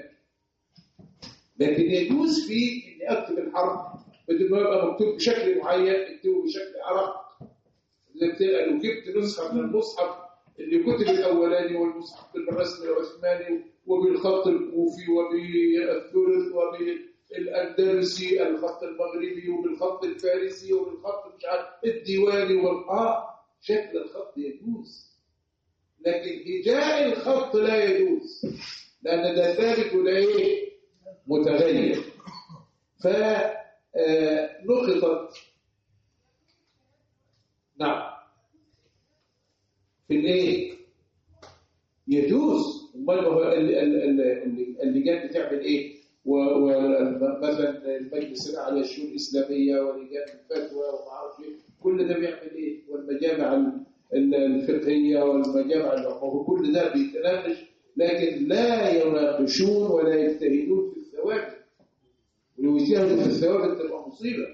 لكن يجوز في إني أكتب الحرف بدل ما يبقى مكتوب بشكل معين اكتبه بشكل أرق زي بتبقى لو جبت نسخة من المصحف اللي كتب الأولاني والمصحف بالرسم العثماني وبالخط الكوفي وبالثلث وبالأندلسي الخط المغربي وبالخط الفارسي وبالخط مش عارف الديواني والآه شكل الخط يجوز لكن إيجاء الخط لا يجوز لأن ده ثابت ولا إيه متغير فنقطت نعم في الايه يجوز امال هو اللي اللي اللي اللي جات بتعمل ايه ومثلا المجلس الاعلى للشؤون الاسلاميه ولجان الفتوى وما اعرفش ايه كل ده بيعمل ايه والمجامع ال- ال- الفقهيه والمجامع العقوبه كل ده بيتناقش لكن لا يناقشون ولا يجتهدون في الثوابت ولو يجتهدوا في الثوابت تبقى مصيبه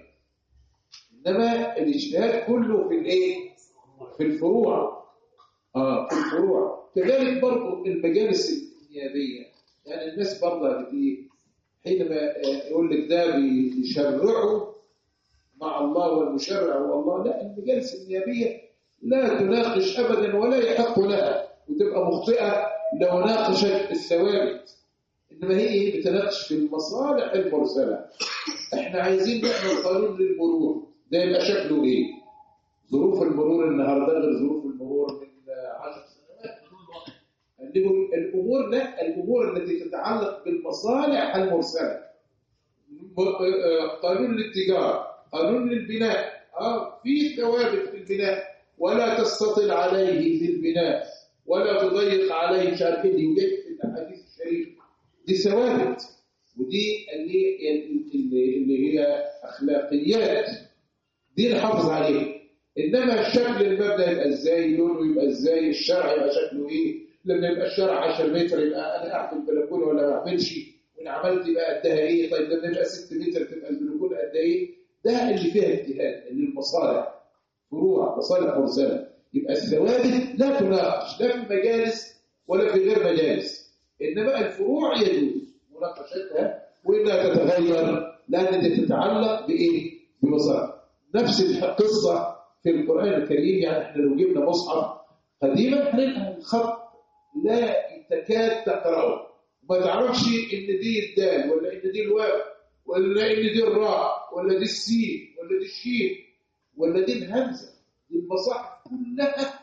انما الاجتهاد كله في الايه في الفروع اه في الفروع كذلك برضه المجالس النيابيه يعني الناس برضه بت- حينما آه، يقول لك ده بيشرعوا مع الله والمشرع هو الله لا المجالس النيابيه لا تناقش ابدا ولا يحق لها وتبقى مخطئه لو ناقشت الثوابت انما هي ايه بتناقش في المصالح المرسله احنا عايزين نعمل قانون للمرور ده يبقى شكله ايه ظروف المرور النهارده غير ظروف المرور من آه، عشر سنوات الأمور- الامور لا الامور التي تتعلق بالمصالح المرسله م- آه، قانون للتجاره قانون للبناء اه في ثوابت في البناء ولا تستطل عليه في البناء ولا تضيق عليه مش عارف ايه دي وجدت في الاحاديث الشريفه دي ثوابت ودي اللي اللي, اللي هي اخلاقيات دي نحافظ عليها انما الشكل المبنى يبقى ازاي لونه يبقى ازاي الشرع يبقى شكله ايه لما يبقى الشرع 10 متر يبقى انا اعمل بلكونه ولا ما اعملش وان عملت يبقى قدها ايه طيب لما يبقى 6 متر تبقى البلكونه قد ايه ده اللي فيها اجتهاد اللي المصالح فروع مصالح مرسله يبقى الثوابت لا تناقش لا في مجالس ولا في غير مجالس انما الفروع يجوز مناقشتها وانها تتغير لان دي تتعلق بايه؟ بمصالح نفس القصه في القران الكريم يعني احنا لو جبنا مصحف قديما هنلقى الخط لا تكاد تقراه ما تعرفش ان دي الدال ولا ان دي الواو ولا ان دي الراء ولا دي السين ولا دي الشين ولا دي الهمزه دي المصاحف كلها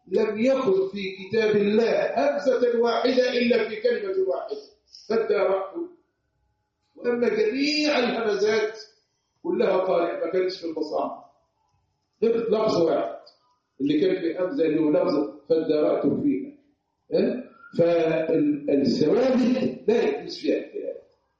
لم يكن في كتاب الله همزة واحدة إلا في كلمة واحدة فاداركت وأما جميع الهمزات كلها طالع ما كانتش في المصاحف غير لفظ واحد اللي كان في همزة اللي هو لفظ فاداركت فيها ها؟ فالثوابت لا يجوز فيها اختلاف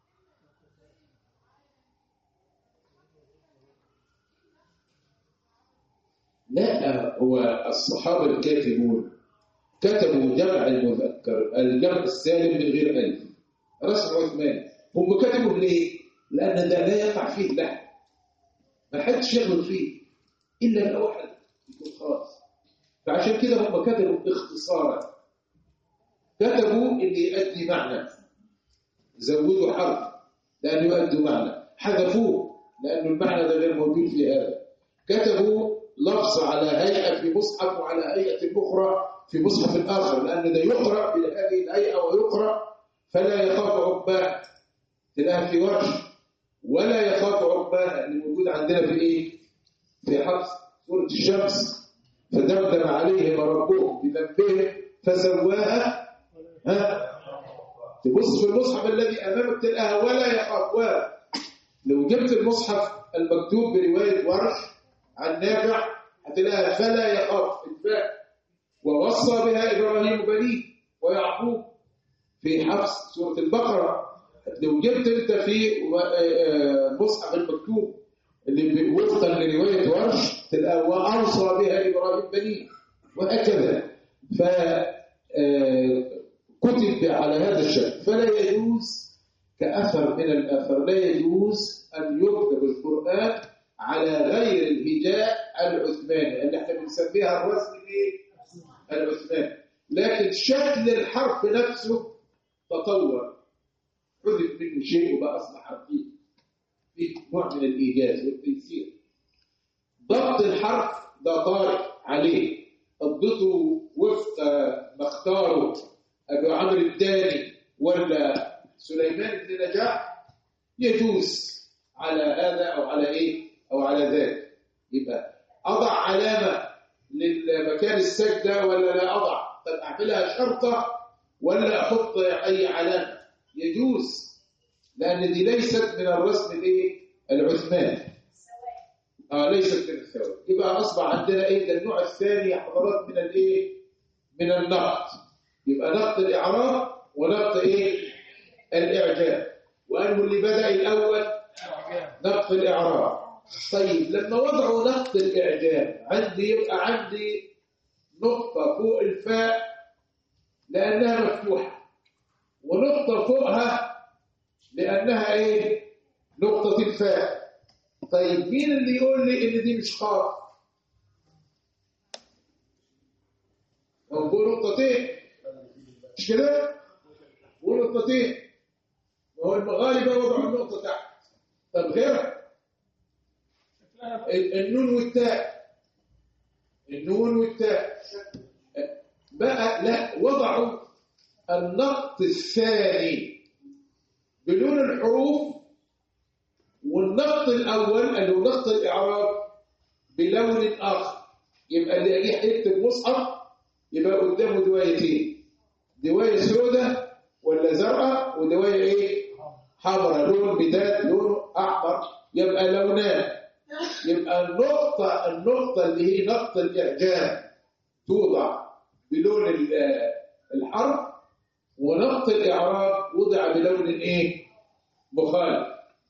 لا هو الصحابة الكاتبون كتبوا جمع المذكر الجمع السالم من غير ألف رسم عثمان هم كتبوا ليه؟ لأن ده لا يقع فيه لحن ما حدش يغلط فيه إلا لو واحد يكون خاص فعشان كده هم كتبوا اختصارا كتبوا اللي يؤدي معنى زودوا حرف لأنه يؤدي معنى حذفوه لأنه المعنى ده غير موجود في هذا كتبوا لفظ على هيئة في مصحف وعلى هيئة أخرى في مصحف آخر لأن ده يقرأ بهذه الهيئة ويقرأ فلا يخاف عقباه تلاقيها في ورش ولا يخاف عقباه اللي موجود عندنا في إيه؟ في حفص سورة الشمس فدمدم عليهم ربهم بذنبهم فسواها ها تبص في المصحف الذي أمامك تلاقيها ولا يخافها لو جبت المصحف المكتوب برواية ورش عن نافع هتلاقيها فلا يخاف الفاء ووصى بها إبراهيم بنيه ويعقوب في حفص سورة البقرة لو جبت انت في مصحف المكتوب اللي وفقا لرواية ورش تلاقى وأوصى بها إبراهيم بنيه وهكذا ف كتب على هذا الشكل فلا يجوز كأثر من الأثر لا يجوز أن يكتب القرآن على غير الهجاء العثماني اللي احنا بنسميها الرسم ايه؟ العثماني لكن شكل الحرف نفسه تطور حذف منه شيء وبقى اصبح حرفين فيه نوع من الايجاز والتيسير ضبط الحرف ده طارئ عليه ضبطه وفق ما اختاره ابو عمرو الداني ولا سليمان بن نجاح يجوز على هذا او على ايه او على ذاك يبقى اضع علامه للمكان السجده ولا لا اضع طب اعملها شرطه ولا احط اي علامه يجوز لان دي ليست من الرسم الايه العثماني اه ليست من الثواب يبقى اصبح عندنا ايه ده النوع الثاني يا حضرات من الايه من النقد يبقى نقد الاعراب ونقد ايه الاعجاب وانه اللي بدا الاول نقد الاعراب طيب لما وضعوا نقد الاعجاب عندي يبقى عندي نقطه فوق الفاء لانها مفتوحه ونقطه فوقها لانها ايه نقطه الفاء طيب مين اللي يقول لي ان دي مش خاف هو فوق نقطتين مش كده فوق نقطتين وهو المغاربه وضعوا النقطه تحت طب غيرها النون والتاء النون والتاء بقى لا وضعوا النقط الثاني بلون الحروف والنقط الأول اللي هو نقط الإعراب بلون آخر يبقى اللي يجي يكتب مصحف يبقى قدامه دوايتين دواية سوداء ولا زرقاء ودواية ايه حمراء لون بداية لونه أحمر يبقى لونان يبقى النقطة النقطة اللي هي نقطة الإعجاب توضع بلون الحرف ونقط الإعراب وضع بلون إيه؟ مخالف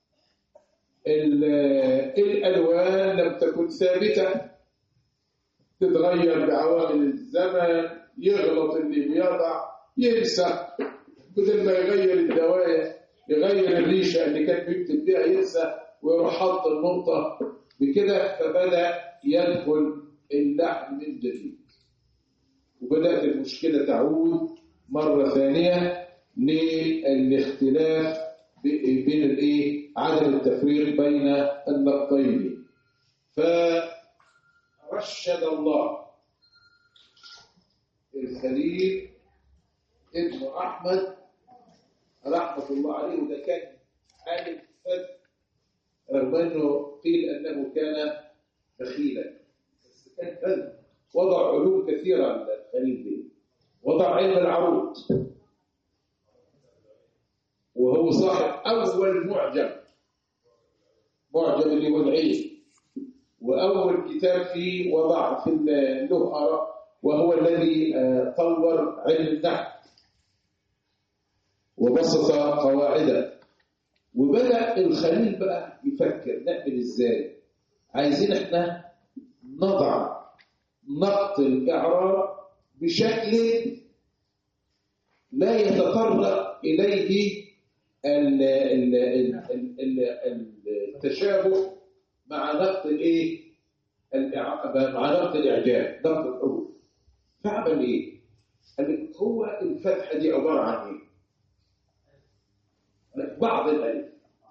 الألوان لم تكن ثابتة تتغير بعوامل الزمن يغلط اللي بيضع ينسى بدل ما يغير الدواية يغير الريشة اللي كان بيكتب بيها ينسى ويروح حط النقطة بكده فبدأ يدخل اللحن من جديد وبدأت المشكلة تعود مرة ثانية للاختلاف بين الايه عدم التفريق بين النقطين فرشد الله الخليل ابن احمد رحمه الله عليه وده كان عالم فذ رغم انه قيل انه كان بخيلا بس كان فذ وضع علوم كثيرة الخليل دي وضع علم العروض وهو صاحب أول معجم معجم اللي هو العلم وأول كتاب فيه وضع في له آراء وهو الذي آه، طور علم النحو وبسط قواعده وبدأ الخليل بقى يفكر نعمل ازاي عايزين احنا نضع نقط الإعراب بشكل لا يتطرق إليه ال- ال- ال- ال- ال- التشابه مع نقط الايه الإع- مع نقط الاعجاب نقط الحروف فعمل ايه قال لك هو الفتحه دي عباره عن ايه بعض الالف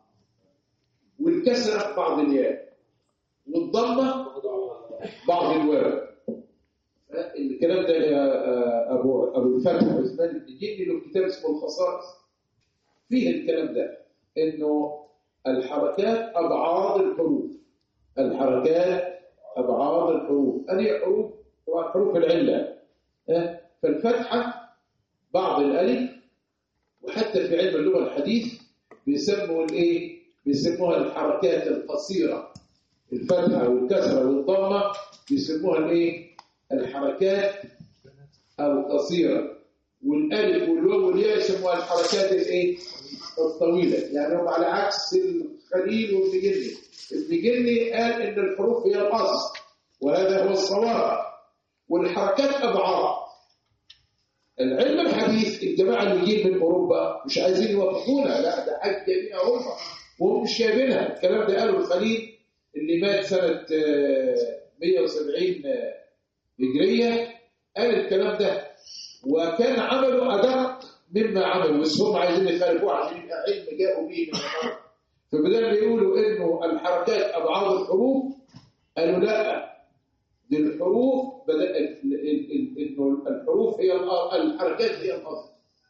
والكسره بعض الياء والضمه بعض الواو الكلام ده يا آه، ابو ابو الفتح عثمان بن جني له كتاب اسمه الخصائص فيه الكلام ده انه الحركات ابعاد الحروف الحركات ابعاد الحروف هذه حروف طبعا حروف العله ها؟ فالفتحه بعض الالف وحتى في علم اللغه الحديث بيسموا الايه بيسموها الحركات القصيره الفتحه والكسره والضمه بيسموها الايه الحركات القصيره والالف والواو والياء يسموها الحركات الايه الطويله يعني هم على عكس الخليل والمجني المجني قال ان الحروف هي الاصل وهذا هو الصواب والحركات ابعاد العلم الحديث الجماعه اللي جايين من اوروبا مش عايزين يوفقونا لا ده حاجه جميع اوروبا وهم مش جايبينها الكلام ده قاله الخليل اللي مات سنه آه، 170 آه، هجريه قال الكلام ده وكان عمله ادق مما عملوا بس هم عايزين يخالفوه عشان يبقى علم جاءوا به من الأرض فبدل يقولوا انه الحركات ابعاد الحروف قالوا لا دي الحروف بدأ ال- ال- ال- انه الحروف هي الأ- الحركات هي الاصل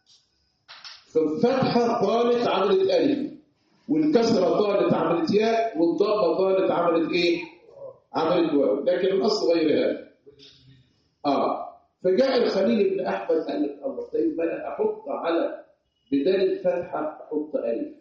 فالفتحه طالت عملت الف والكسره طالت عملت ياء والضمه طالت عملت ايه؟ عملت واو لكن الاصل غير هذا اه فجاء الخليل بن احمد قال لك الله طيب ما انا احط على بدال الفتحه احط الف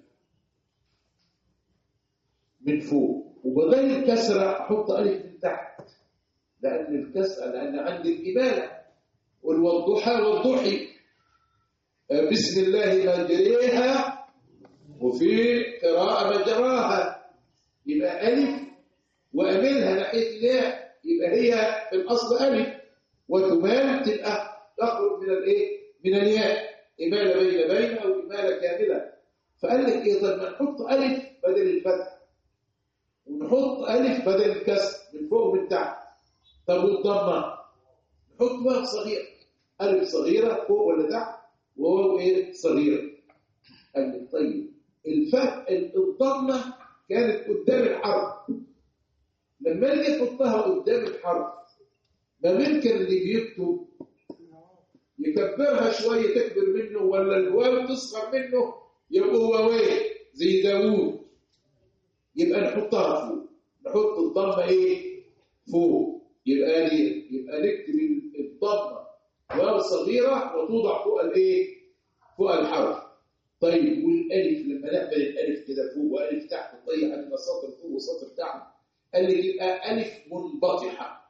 من فوق وبدال الكسره احط الف من تحت لان الكسره لان عندي الاماله والوضحى والضحي آه، بسم الله مجريها وفي قراءه مجراها يبقى الف واملها ناحيه الياء يبقى هي في الاصل الف وتمال تبقى تخرج من الايه من الياء اماله بين بين او اماله كامله فقال لك ايه طب ما نحط الف بدل الفتح ونحط الف بدل الكسر من فوق ومن تحت طب والضمه نحط واو صغير الف صغيره فوق ولا تحت وواو ايه صغيره قال لي طيب الفتح الضمه كانت قدام الحرف لما نيجي تحطها قدام الحرف ما ممكن اللي بيكتب يكبرها شويه تكبر منه ولا الواو تصغر منه يبقى واويه زي داوود يبقى نحطها فوق نحط الضمه ايه فوق يبقى ليه يبقى نكتب الضمه واو صغيره وتوضع فوق الايه فوق الحرف طيب والالف لما نقبل الالف كده فوق والف تحت نضيع علينا سطر فوق وسطر تحت قال لي يبقى الف منبطحه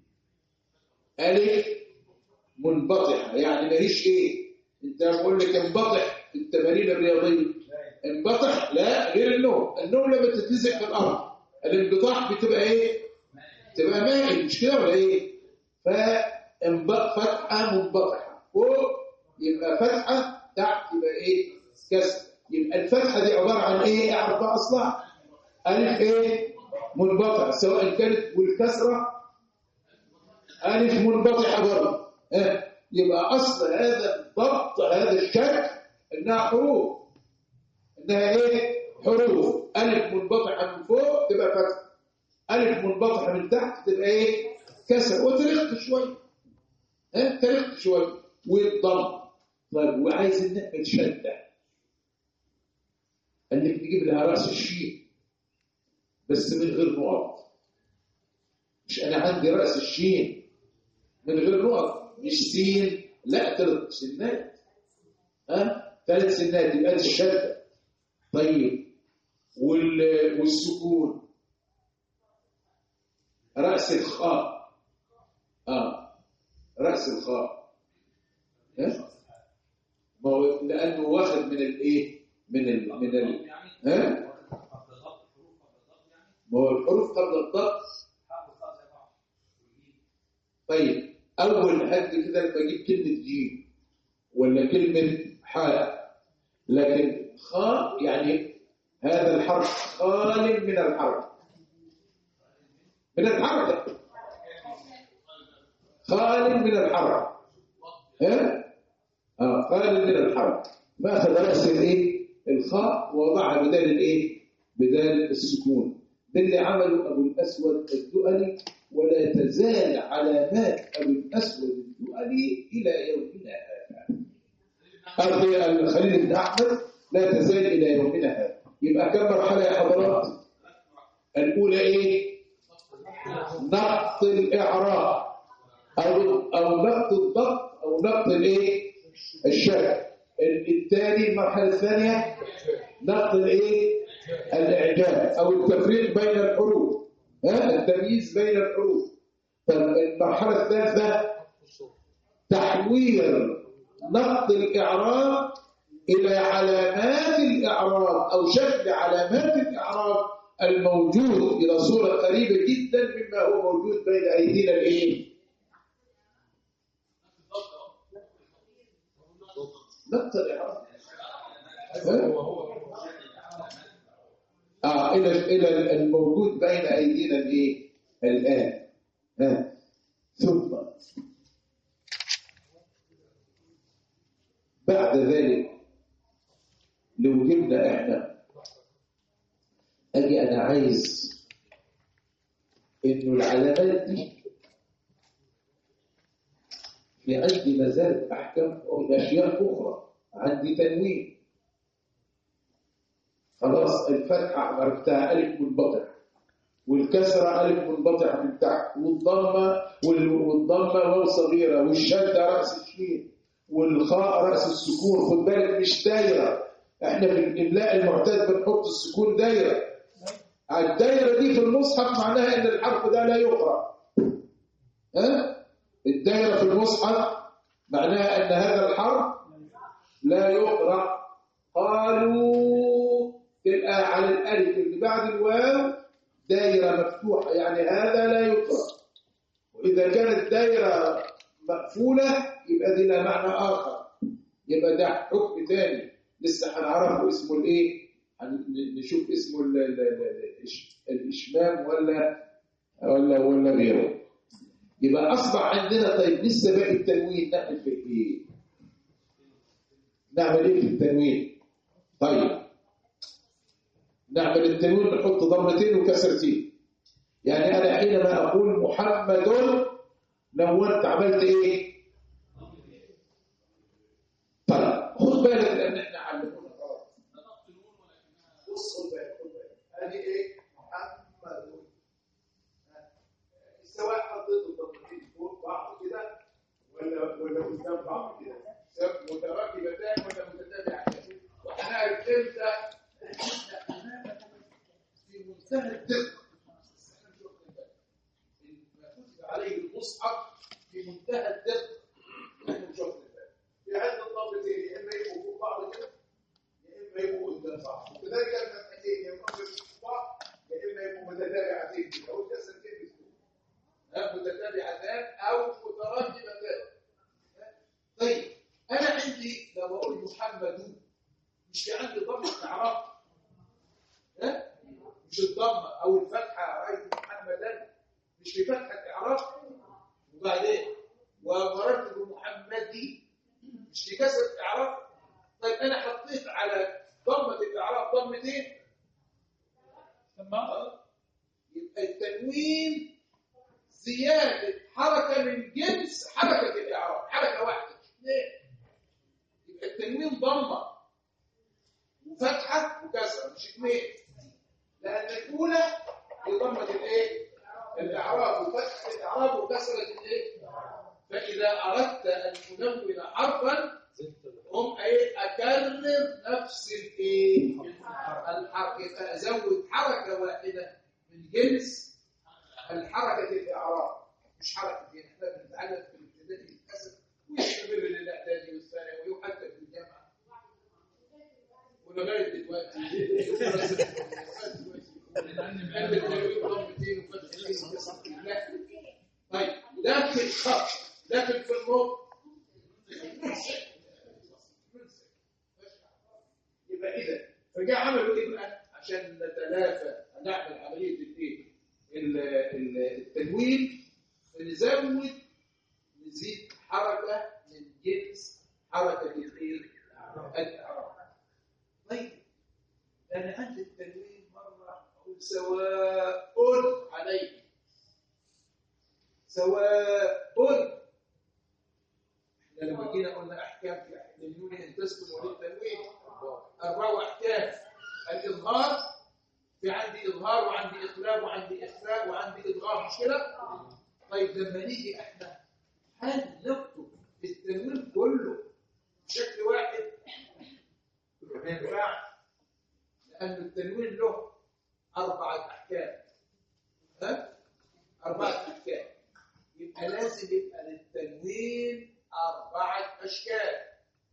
الف منبطحه يعني ماليش ايه انت بقول لك انبطح في التمارين الرياضيه انبطح لا غير النوم النوم لما تتلزق في الارض الانبطاح بتبقى ايه تبقى مائل مش كده ولا ايه ففتحه منبطحه فوق يبقى فتحه تحت يبقى ايه كسر يبقى الفتحه دي عباره عن ايه اعرف بقى اصلها الف ايه منبطح سواء كانت والكسره ألف منبطحة برضه ها يبقى أصل هذا الضبط هذا الشكل إنها حروف إنها إيه؟ حروف ألف منبطحة من فوق تبقى فتح ألف منبطحة من تحت تبقى إيه؟ كسر وترقت شوية ها ترقت شوية والضم طيب وعايز نعمل شدة قال لك نجيب لها رأس الشين بس من غير نقط مش أنا عندي رأس الشين من غير نقط مش سين لا ثلاث سنات ها ثلاث سنات يبقى دي الشده طيب وال... والسكون راس الخاء اه راس الخاء ها ما هو لانه واخد من الايه من ال... من ال... ها ما هو الحروف قبل الضغط طيب اول حد كده لما اجيب كلمه جيم ولا كلمه حاء لكن خاء يعني هذا الحرف خال من الحرف من الحرف خال من الحرف ها اه خال من الحرف فاخذ راس الايه الخاء ووضعها بدال الايه بدال السكون ده اللي عمله ابو الاسود الدؤلي ولا تزال علامات ابو الاسود الدؤلي الى يومنا هذا أرضي الخليل بن احمد لا تزال الى يومنا هذا يبقى كم مرحله يا حضرات الاولى ايه نقط الاعراب او او نقط الضغط او نقط الايه الشكل الثاني المرحله الثانيه نقط الايه الاعجاب او التفريق بين الحروف ها التمييز بين الحروف فالمرحله الثالثه تحوير نقط الاعراب الى علامات الاعراب او شكل علامات الاعراب الموجود الى صوره قريبه جدا مما هو موجود بين ايدينا الايه نقط الاعراب اه الى الى الموجود بين ايدينا الايه الان ها ثم بعد ذلك لو جبنا احنا اجي انا عايز انه العلامات دي في عندي مازال احكام اشياء اخرى عندي تنوين خلاص الفتحه عرفتها الف منبطح والكسره الف منبطح من تحت والضمه والضمه واو صغيره والشده راس الشين والخاء راس السكون خد بالك مش دايره احنا في الاملاء المعتاد بنحط السكون دايره الدايره دي في المصحف معناها ان الحرف ده لا يقرا ها الدايره في المصحف معناها ان هذا الحرف لا يقرا قالوا تلقى على الالف اللي بعد الواو دايره مفتوحه يعني هذا لا يقرا واذا كانت دايره مقفوله يبقى دي لها معنى اخر يبقى ده حكم ثاني لسه هنعرفه اسمه الايه نشوف اسمه ال ال ال الاشمام ولا ولا ولا غيره يبقى اصبح عندنا طيب لسه باقي التنوين نعمل في ايه نعمل ايه في التنوين طيب نعمل التنوين نحط ضمتين وكسرتين يعني انا حينما اقول محمد نونت عملت ايه طيب خد بالك لان احنا علمونا غلط بص خد بالك خد بالك ادي ايه محمد سواء حطيت الضمتين فوق بعض كده ولا ولا قدام بعض كده سواء متراكبتان ولا متتابعتان وهنعرف امتى في منتهى الدقه ما كتب عليه المصحف في منتهى الدقه نحن مش واخدين بالنا في عده ضابطين يا اما يبقوا فوق بعض كده يا اما يبقوا قدام بعض وكذلك الفتحتين يا اما فوق بعض يا اما يبقوا متتابعتين كده او كسرتين بتكون متتابعتان او متراكبتان طيب انا عندي لو اقول محمد مش في عندي ضمه اعراب ها مش الضمه او الفتحه رايت محمدا مش في فتحه اعراب وبعدين ومررت بمحمدي مش في كسر اعراب طيب انا حطيت على ضمه الاعراب ضمتين
تمام
يبقى التنوين زياده حركه من جنس حركه الاعراب حركه واحده اثنين يبقى التنوين ضمه وفتحه وكسره مش اثنين لان الاولى هي ضمه الايه الاعراب وفتحه الاعراب وكسره الايه الجنس الحركة الإعراب مش حركة يعني احنا بنتعلم في الابتدائي للأسف ويستمر للإعدادي والثانوي وحتى في الجامعة ولغاية دلوقتي قلب التنوين ضمتين وفتحتين وكسرتين لا طيب لكن الخط لكن في النطق يبقى إذا فجاء عملوا إيه بقى عشان نتلافى نعمل عملية الإيه ال- ال- التنوين فنزود نزيد حركة من جنس حركة الإيه الإعراب طيب أنا عندي التنوين مرة أقول سواء عليكم سواء احنا لما جينا قلنا احكام في للنون ان تسكن وللتنوين اربع احكام الاظهار في عندي اظهار وعندي اقلاب وعندي اخفاء وعندي ادغام مش كده طيب لما نيجي احنا هل نكتب التنوين كله بشكل واحد ما ينفعش لان التنوين له اربعه احكام ها اربعه احكام يبقى لازم يبقى للتنوين أربعة أشكال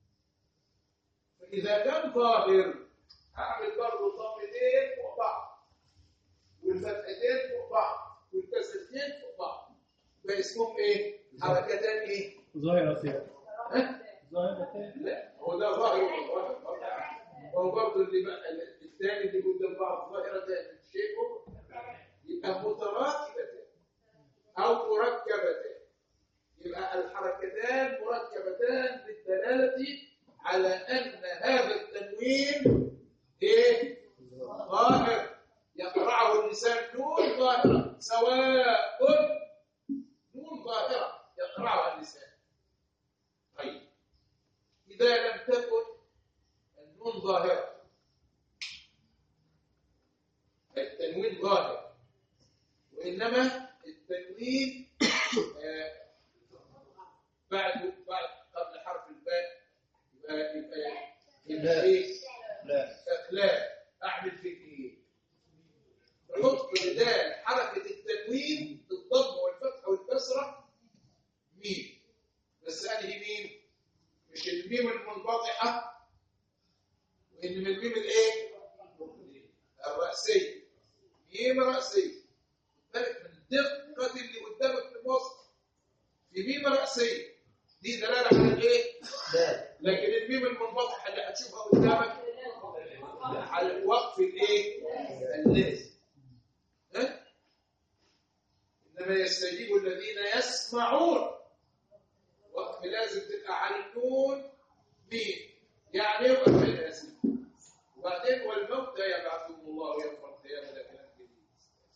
فإذا كان ظاهر هعمل برضه ضمتين فوق بعض والفتحتين فوق بعض والكسرتين فوق بعض يبقى اسمهم إيه؟ حركتان إيه؟
ظاهرتين
ها؟
ظاهرتين
لا هو ده ظاهر وظاهر هو برضه اللي بقى الثاني اللي قدام بعض ظاهرتان شيء يبقى متراكبتان أو مركبتان يبقى الحركتان مركبتان للدلالة على أن هذا التنوين إيه؟ ظاهر يقرعه اللسان نون ظاهرة سواء نون ظاهرة يقرعها اللسان طيب إذا لم تكن النون ظاهرة التنوين ظاهر وإنما التنوين آه، بعد بعد قبل حرف الباء يبقى يبقى يبقى ايه؟
لا
لا اعمل فيك ايه؟ نحط بدال حركه التنوين الضم والفتح والكسره ميم بس انهي ميم؟ مش الميم المنبطحه وانما الميم الايه؟ الرأسية ميم رأسية بالك من دقة اللي قدامك في الوسط في ميم رأسية دي دلالة على الايه؟
لا
لكن الميم المنبطحة اللي هتشوفها قدامك على الوقف الايه؟ اللازم ها؟ انما يستجيب الذين يسمعون وقف لازم تبقى على النون ميم يعني ايه وقف لازم وبعدين والموتى يبعثهم الله يوم القيامه ده كلام جديد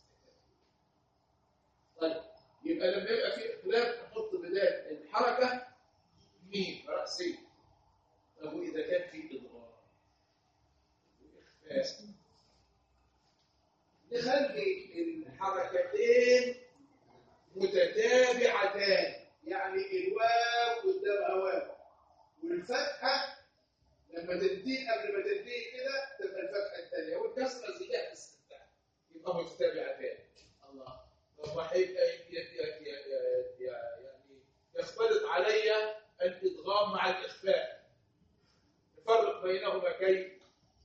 طيب يبقى لما يبقى في اختلاف نحط بدال الحركه ميم راسيه طب واذا كان في اضغام واخفاء نخلي الحركتين متتابعتان يعني الواو قدامها واو والفتحه لما تنتهي قبل ما تنتهي كده تبقى الفتحه الثانيه والكسره زيها الاستفتاح يبقى متتابعتان الله طب وهيبقى ي- ي- ي- ي- ي- يعني يختلط علي الادغام مع الاخفاء نفرق بينهما كيف؟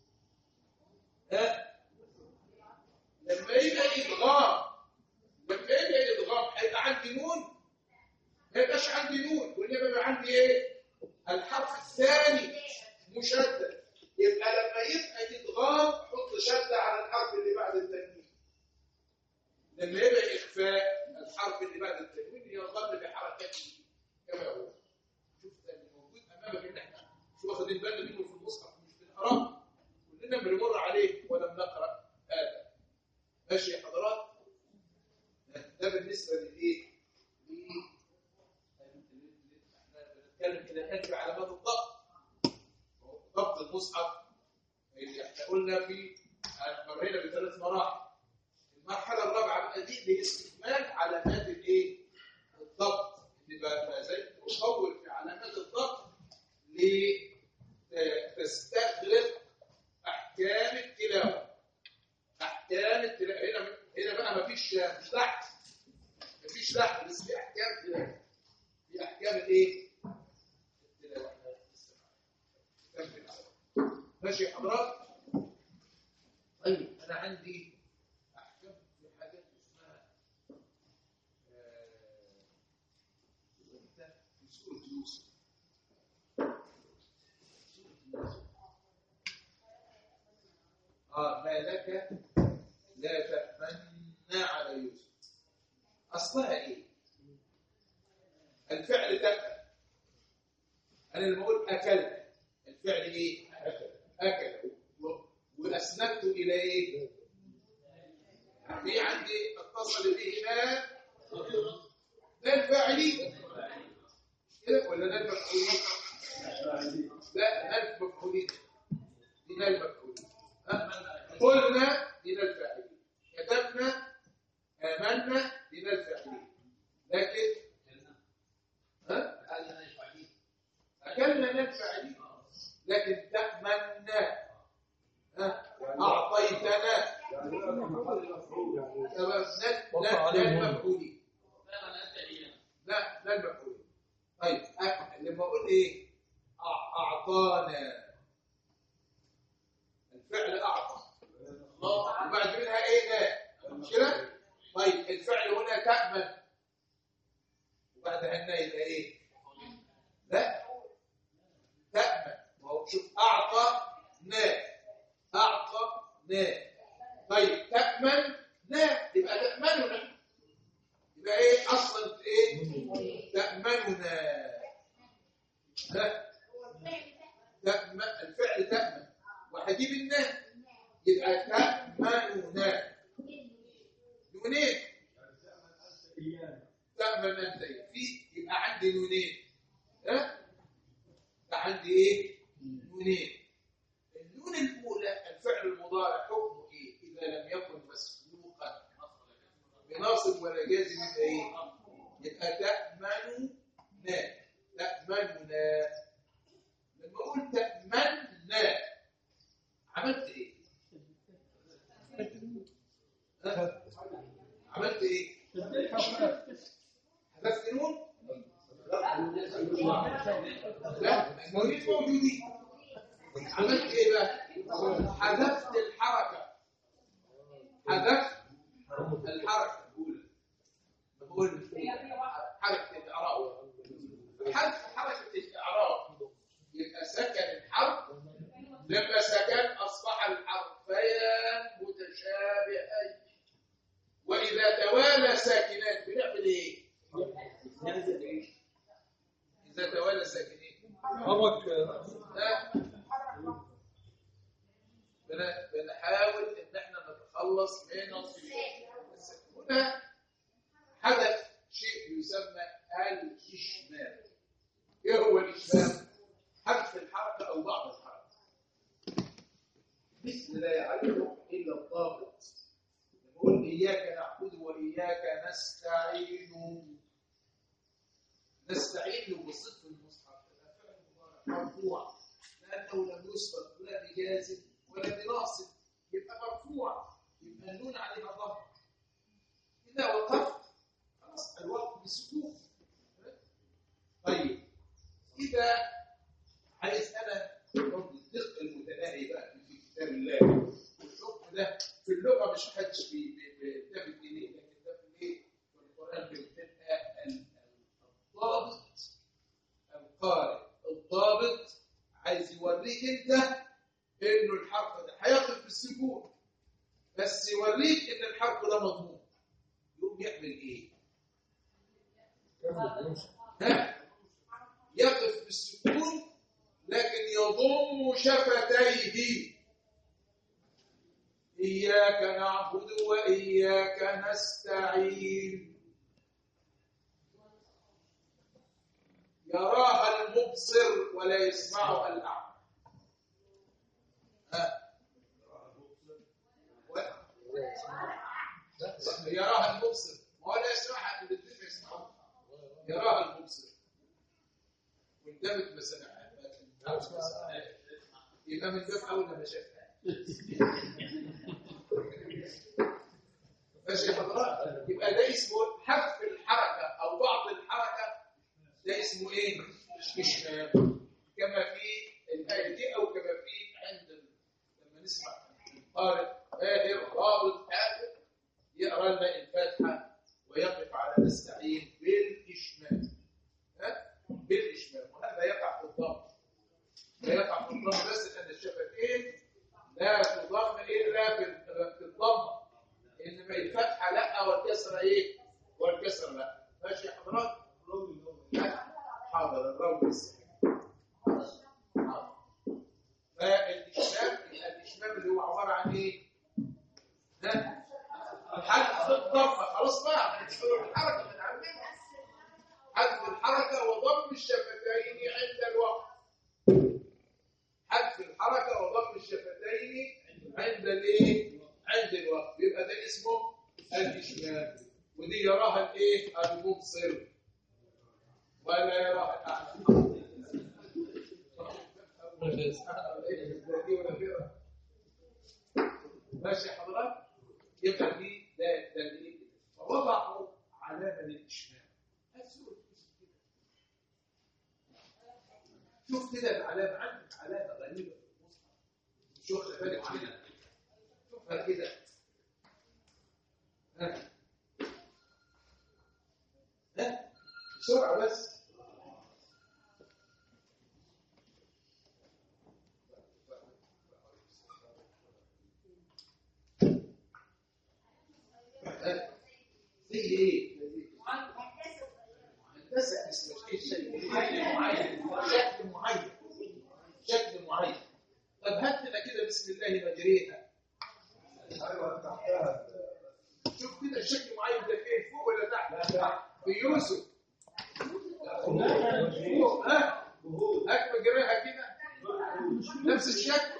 ها؟ لما يبقى ادغام لما يبقى ادغام هيبقى عندي نون ما يبقاش عندي نون وانما يبقى عندي ايه؟ الحرف الثاني مشدد يبقى لما يبقى ادغام حط شده على الحرف اللي بعد التنوين لما يبقى اخفاء الحرف اللي بعد التنوين يظل بحركته كما هو شوف ده اللي موجود امامك ان احنا مش واخدين بالنا منه في المصحف مش بنقراه كلنا بنمر عليه ولم نقرا هذا ماشي يا حضرات ده بالنسبه للايه؟ ل- احنا بنتكلم اذا كان في علامات الضبط ضبط المصحف اللي احنا قلنا في مرينا بثلاث مراحل المرحله الرابعه بقى دي اللي هي استكمال علامات الايه؟ الضبط اللي بقى ما زلت اطول في علامات الضبط لتستغرق احكام التلاوه احكام التلاوه هنا هنا بقى ما فيش مفيش مش لحن مفيش لحن بس في احكام كده في احكام الايه؟ التلاوة. أحكام التلاوة. ماشي يا حضرات؟ طيب انا عندي احكام في حاجات اسمها آه، في سوره يوسف سوره يوسف اه ما لك لا تأمن على يوسف اصلها ايه الفعل تأمن انا لما اقول اكلت الفعل ايه اكل و- واسندت الى ايه في عندي اتصل به ما لا الفاعلين كده ولا لا المفعولين لا لا المفعولين لا المفعولين ها؟ قلنا من الفاعلين كتبنا آمنا من الفاعلين لكن ها؟ أكلنا من الفاعلين لكن تأمنا ها؟ أعطيتنا تمام لا لا لا المفعولين لا لا المفعولين طيب أ- لما أقول إيه أع- أعطانا الفعل أعطى وبعد منها ايه ده مش كده طيب الفعل هنا تأمن وبعدها النا يبقى ايه لا تأمن ما هو شوف أعطى نا أعطى نا طيب تأمن نا يبقى تأمننا يبقى ايه أصلا ايه تأمننا ها تأمن الفعل تأمن وهجيب النا يبقى تأمننا نونين تأمن أنت في يبقى عندي نونين ها يبقى عندي ايه نونين النون الأولى الفعل المضارع حكمه ايه إذا لم يكن مسبوقا بناصب ولا جازم يبقى ايه يبقى تأمننا تأمننا لما أقول تأمننا عملت ايه ها؟ عملت ايه حذفت نون لا النونين موجودين عملت ايه بقى حذفت الحركه حذفت الحركه الاولى بقول حركه الاعراب حذف حركه الاعراب يبقى سكن الحرف لما سكن أصبح الحرفين متشابهين وإذا توالى ساكنات بنعمل إيه؟ إذا توالى ساكنين
حرك
لا. بن- بنحاول إن إحنا نتخلص من الصفات بس هنا حدث شيء يسمى الإشمام إيه هو الإشمام؟ حذف الحركة أو بعض الحركة مثل لا يعرفه إلا الضابط نقول إياك نعبد وإياك نستعين نستعين لو بصيت في المصحف الفعل المضارع مرفوع لأنه لم يسبق ولا بجازم ولا بناصب يبقى مرفوع يبقى النون عليها ضم إذا وقفت خلاص الوقت بالسكون طيب إذا عايز انا برضه الدقه المتناهي بقى في كتاب الله والحكم ده في اللغه مش حدش بي- بي- بيلتفت اليه لكن ده في الايه؟ في القران بتبقى ال- الضابط القارئ الضابط عايز يوريك انت انه الحرف ده هيقف بالسكون بس يوريك ان الحرف ده مضمون يقوم يعمل ايه؟ ها؟ يقف بالسكون لكن يضم شفتيه إياك نعبد وإياك نستعين يراها المبصر ولا يسمعها الأعمى ها؟ و- يراها المبصر ولا يسمعها اللي الدنيا يسمعها يراها المبصر وانتبت مسألة يبقى من باب أولى ما شافها ماشي حضرتك يبقى ده اسمه حذف الحركه او بعض الحركه ده اسمه ايه اشمام كما في الايه دي او كما في عند لما نسمع القارئ باهر رابط حافظ يقرا لنا الفاتحه ويقف على نستعين بالاشمام ها بالاشمام وهذا يقع في الضم لا يقع في الضم بس ان الشفتين لا تضم الا في في الضم انما الفتحه لا والكسره ايه والكسره لا ماشي يا حضرات حاضر الروم السريع حاضر فالاشمام الاشمام اللي هو عباره عن ايه ها حذف الضم خلاص بقى هنشتغل الحركه من عندنا حذف الحركه وضم الشفتين عند الوقت حذف الحركه وضم الشفتين عند الايه عند الوقت يبقى ده اسمه الاشمام ودي يراها الايه المبصر ولا يراها الاعمى ماشي يا حضرات يبقى دي ده ده الايه فوضعوا علامه للاشمام هتسوق شوف كده العلامه عندك علامه غريبه في المصحف شوف بالك منها شوفها كده ها ها بسرعه بس ها؟ زي ايه؟ هندسه اسمه ايه شكل معين شكل معين شكل معين طب هات لنا كده بسم الله مجريها شوف كده الشكل معين ده فين فوق ولا تحت في يوسف فوق ها هات مجريها كده نفس الشكل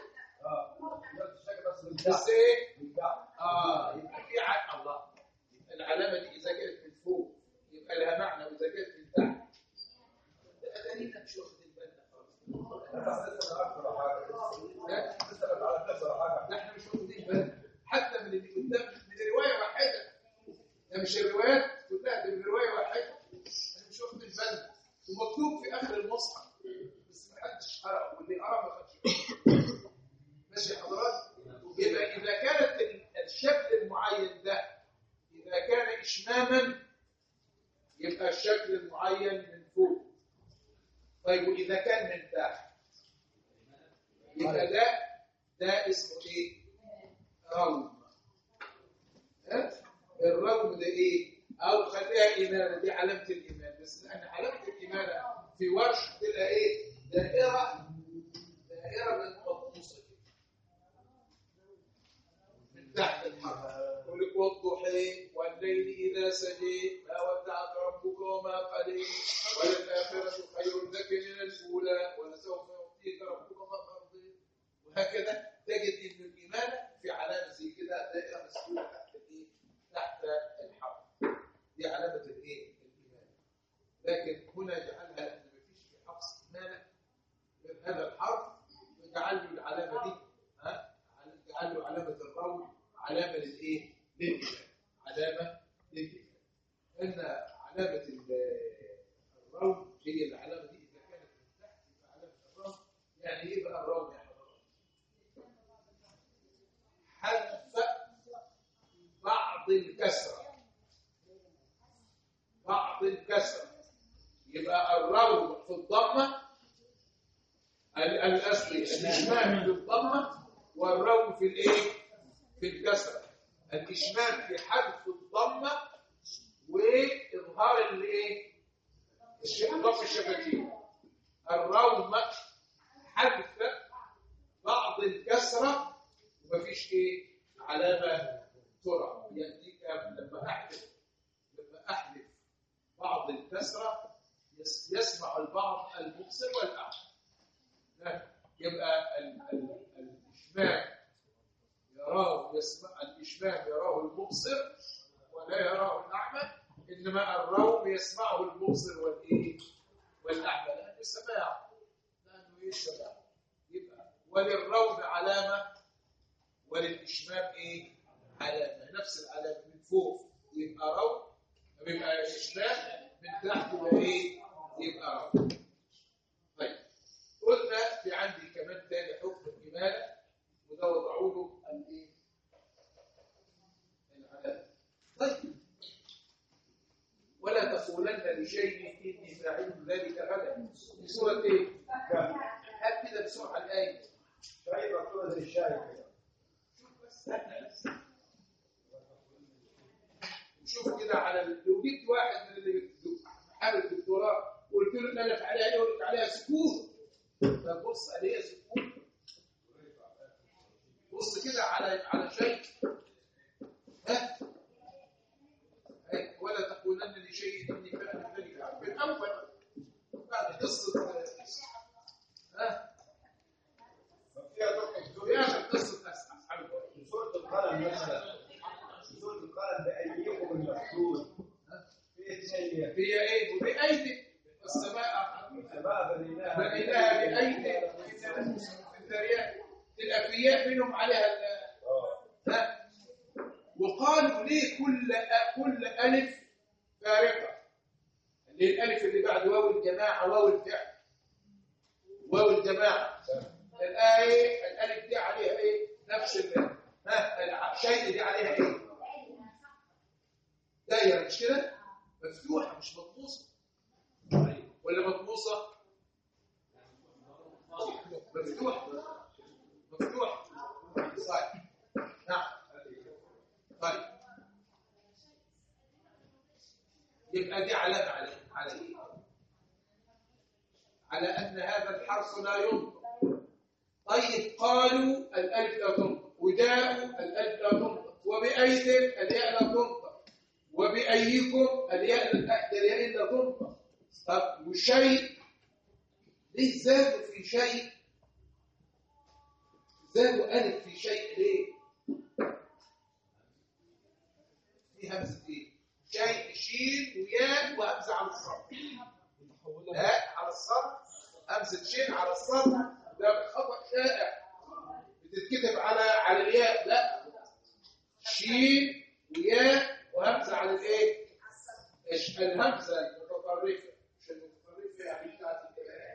بس ايه اه يبقى في عن الله العلامه دي اذا كانت من فوق يبقى لها معنى واذا كانت من تحت ده دليل مش واخد بالنا خالص ها؟ لا احنا مش واخدين بالنا حتى من اللي قدام من روايه واحده ده مش الروايات كلها ده من روايه واحده احنا مش واخدين بالنا ومكتوب في اخر المصحف بس ما حدش قرأ واللي قرأ ما خدش باله. ماشي يا حضرات يبقى اذا كانت ال- الشكل المعين ده اذا كان اشماما يبقى الشكل المعين من فوق طيب واذا كان من تحت يبقى ده ده اسمه ايه روم ها؟ الروم ده ايه او خليها ايمانه دي علامه الايمان بس لان علامه الايمانه في ورش تبقى ايه دائره دائره من قطوسه من تحت الحرف يقول لك والضحى والليل اذا سجى ما ودعك ربك وما قليل وللاخره خير لك من الاولى ولسوف يعطيك ربك فترضي وهكذا تجد ان الايمان في علامه زي كده دائره مسؤوله تحت الايه؟ تحت الحرف دي علامه الايه؟ الايمان لكن هنا جعلها ان مفيش في حفص ايمانك غير هذا الحرف وجعل له العلامه دي ها جعل له علامه الروم علامه للايه؟ للايمان علامه للايمان ان علامه ال- الروم هي العلامه دي اذا كانت من تحت يبقى علامه الروم يعني ايه بقى الروم يا حضرات؟ حذف بعض الكسره بعض الكسره يبقى الروم في الضمه ال- الاصلي الاشمام في الضمه والروم في الايه في الكسره الاشمام في حذف الضمه واظهار الايه الشقاق الشفتين الروم حذف بعض الكسره ومفيش ايه علامه ترى ياتيك لما احذف لما احذف بعض الكسره يس- يسمع البعض المبصر والاعمى لا، يبقى ال- ال- الإشمام يراه يسمع الإشمام يراه المبصر ولا يراه الأعمى إنما الروم يسمعه المبصر والإيه والأعمى لأنه سماع لأنه إيه سماع يبقى وللروم علامة وللإشمام إيه علامة نفس العلامة من فوق يبقى رو بيبقى اشمال من تحت يبقى ايه يبقى رو طيب قلنا في عندي كمان تاني حكم الإمالة وده وضعوا له الايه العلامة طيب ولا تقولن لشيء اني فاعل ذلك غدا في سوره ايه؟ هات كده بسرعه الايه
شاي مكتوبة زي الشاي كده
شوف بس شوف كده على ال- لو جبت واحد من اللي حامل الدكتوراه وقلت له الالف عليها ايه وقلت عليها سكون طب بص عليها سكون بص كده على على شيء ها هاي، ولا تقولن لشيء اني فاعل ذلك في الاول بعد قصه ها
فيها دكتور
في اخر قصه اصحاب
في سورة القلم مثلا في سورة القلم بأيكم المفتون في اثنين
هي ايه وبأيدي السماء
السماء بنيناها
بنيناها بأيدي الذريات الأنبياء منهم عليها ال-
آه.
ها وقالوا ليه كل كل ألف فارقة اللي هي الألف اللي بعد واو الجماعة واو الفعل واو الجماعة الآية الألف دي عليها إيه نفس ال ها الشيء دي عليها إيه دايرة مش كده مفتوحة مش مطموسة ولا مطموسة مفتوحة مفتوحة صحيح نعم طيب يبقى دي علامة عليه على إيه؟ على أن هذا الحرف لا ينطق طيب قالوا الألف لا تنطق وجاءوا الألف لا تنطق وبأيد الياء لا تنطق وبأيكم الياء الياء لا تنطق طب وشيء ليه زادوا في شيء زادوا ألف في شيء ليه؟ في همزة إيه؟ شيء شين وياء وهمزة على الصرف لا على الصرف همزة شين على الصرف ده خطأ شائع بتتكتب على على الياء لا شين وياء وهمزة على الايه؟ إيش الهمزة المتطرفة مش المتطرفة يعني بتاعت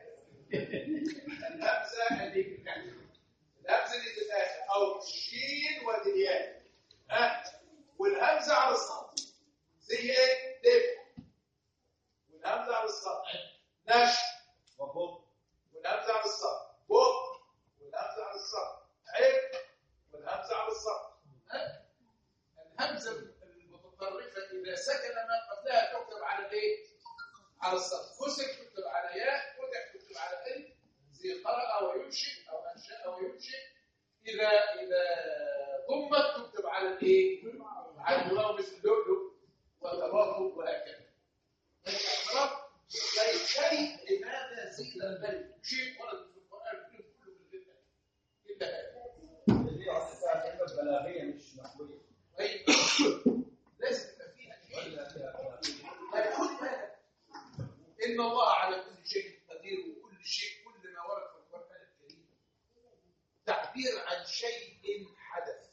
الهمزة اللي الهمزة اللي تتاخر أو الشين والياء ها والهمزة على الصرف زي ايه؟ دب والهمزة على الصرف نشر
وفوق
والهمزة على الصرف بق والهمزة على الصرف عب والهمزة على الصرف ها؟ الهمزة المتطرفة إذا سكن ما قبلها تكتب على الايه؟ على الصرف كسر تكتب على ياء فتح تكتب على ألف زي قرأ وينشئ أو أنشأ وينشئ إذا إذا ضمت تكتب على الايه؟ على الواو مثل اللؤلؤ والتراتب وهكذا. الاعتراف طيب شيء لماذا زيد الملك؟ شيء ورد في القرآن كله كله بالله إلا هذا.
اللي هي أصلا كلمة بلاغية مش نحوية
طيب لازم يبقى فيها شيء
ولا فيها بلاغية
طيب خد بالك إن الله على كل شيء قدير وكل شيء كل ما ورد في القرآن الكريم تعبير عن شيء حدث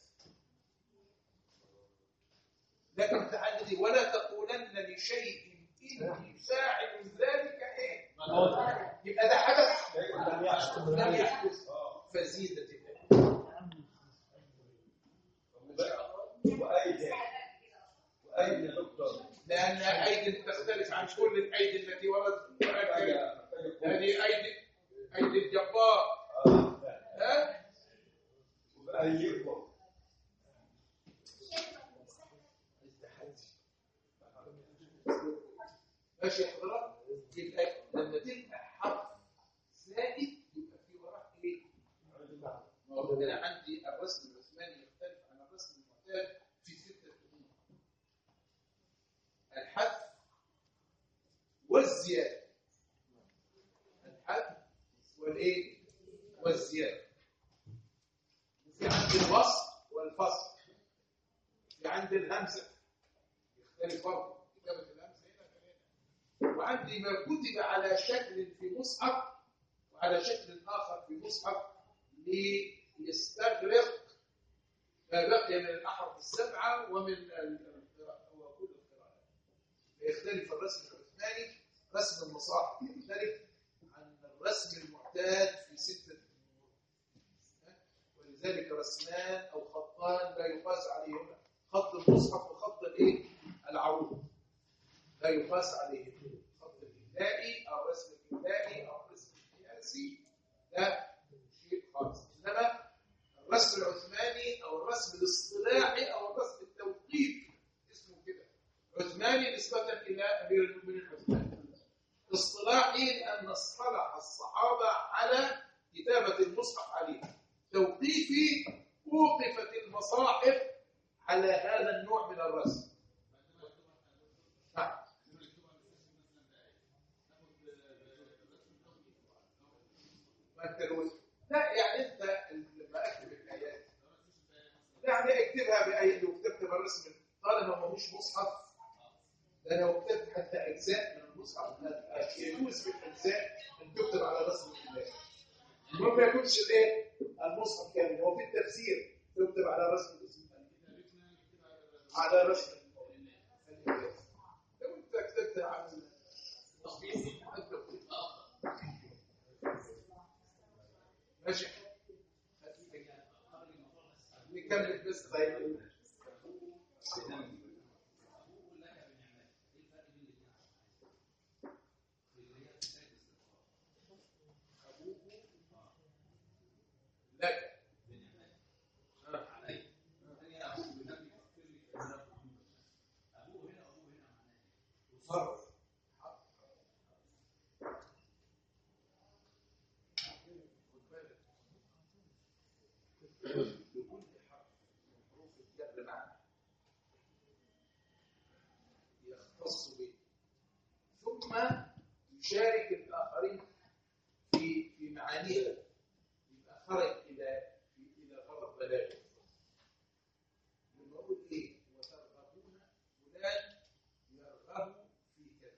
لكن تعالى ولا تقولن لشيء إني فاعل ذلك إيه يبقى ده حدث
شيء لم يحصل
لم يحدث
آه.
فزيدت الله
وأيدي وأيدي يا دكتور
لأن أيدي تختلف عن كل الأيدي التي وردت في القرآن الكريم
محتاجة محتاجة قوة.
هذه أيدي أيدي الجبار
آه.
ها
وبأيكم
ماشي يا حضرات يبقى لما تبقى حرف زائد يبقى في وراه ايه؟ ما هو انا عندي الرسم العثماني يختلف عن الرسم المعتاد في ستة امور الحذف والزيادة الحذف والايه؟ والزيادة وفي عندي الوصل والفصل في عندي الهمزة يختلف برضه كتابة الهمزة هنا كمان وعندي ما كتب على شكل في مصحف وعلى شكل آخر في مصحف ليستغرق ما بقي من الأحرف السبعة ومن ال- يختلف الرسم العثماني رسم المصاحف يختلف عن الرسم المعتاد في ستة أمور ها؟ ولذلك رسمان أو خطان لا يقاس عليهما خط المصحف وخط الايه العروض لا يقاس عليهما خط الإملائي أو الرسم الإملائي أو الرسم القياسي ده شيء خاص إنما الرسم العثماني أو الرسم الاصطلاحي أو الرسم التوقيفي اسمه كده عثماني نسبة إلى أمير المؤمنين عثمان اصطلاحي لأن اصطلح الصحابة على كتابة المصحف عليه توقيفي وقفت المصاحف على هذا النوع من الرسم نعم ما انت لو- لا يعني انت لما اكتب الايات يعني اكتبها باي لو كتبت بالرسم طالما ما هوش مصحف ده لو كتبت حتى اجزاء من المصحف لا- يجوز في الاجزاء ان تكتب على رسم الله المهم ما يكونش الايه المصحف كامل هو في التفسير تكتب على رسم الاسم على رسم الإعجاز. لو انت كتبت عن ماشي نكمل بس طيب لك تصرف لكل حرف من حروف الجر معنى يختص به ثم يشارك الآخرين في في معانيها يبقى خرج إلى إلى غرض بلاغه لما أقول إيه وترغبون فلان يرغب في كذا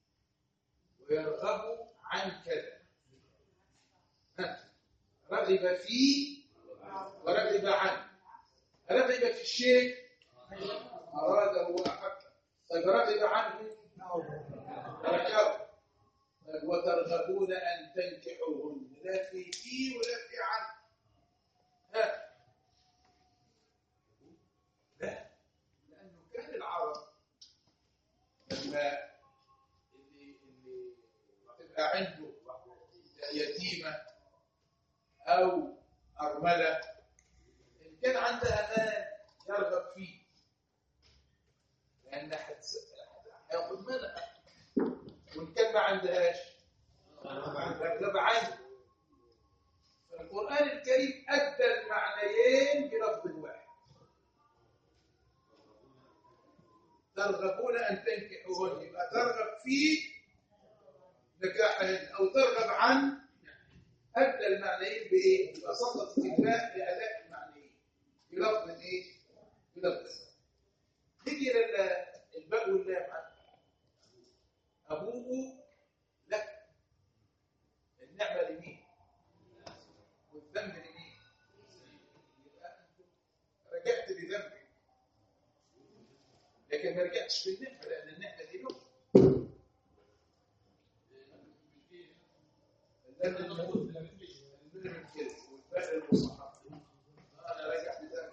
ويرغب عن كذا ها. رغب فيه ورغب عنه رغب في الشيء أراده وأحبه طيب رغب عنه تركه طيب وترغبون أن تنكحوهن لا في فيه ولا في عنه ها لا لأنه كان العرب لما اللي اللي تبقى عنده يتيمة أو أرملة إن كان عندها مال يرغب فيه لأن هتس- هياخد منها وإن كان ما عندهاش يرغب عنه فالقرآن الكريم أدى المعنيين بلفظ واحد ترغبون أن تنكحوهن يبقى ترغب في نكاحهن أو ترغب عن أدى المعنيين بإيه؟ يبقى سقط استثناء لأداء المعنيين بلفظ إيه؟ بلفظ نيجي للباء واللام عن أبوه لك النعمة لمين؟ والذنب لمين؟ يبقى أنت رجعت بذنبك لكن ما رجعتش بالنعمة لأن النعمة دي له الذنب الموت المنهم كده والباقي المصحف أنا راجع بذنبك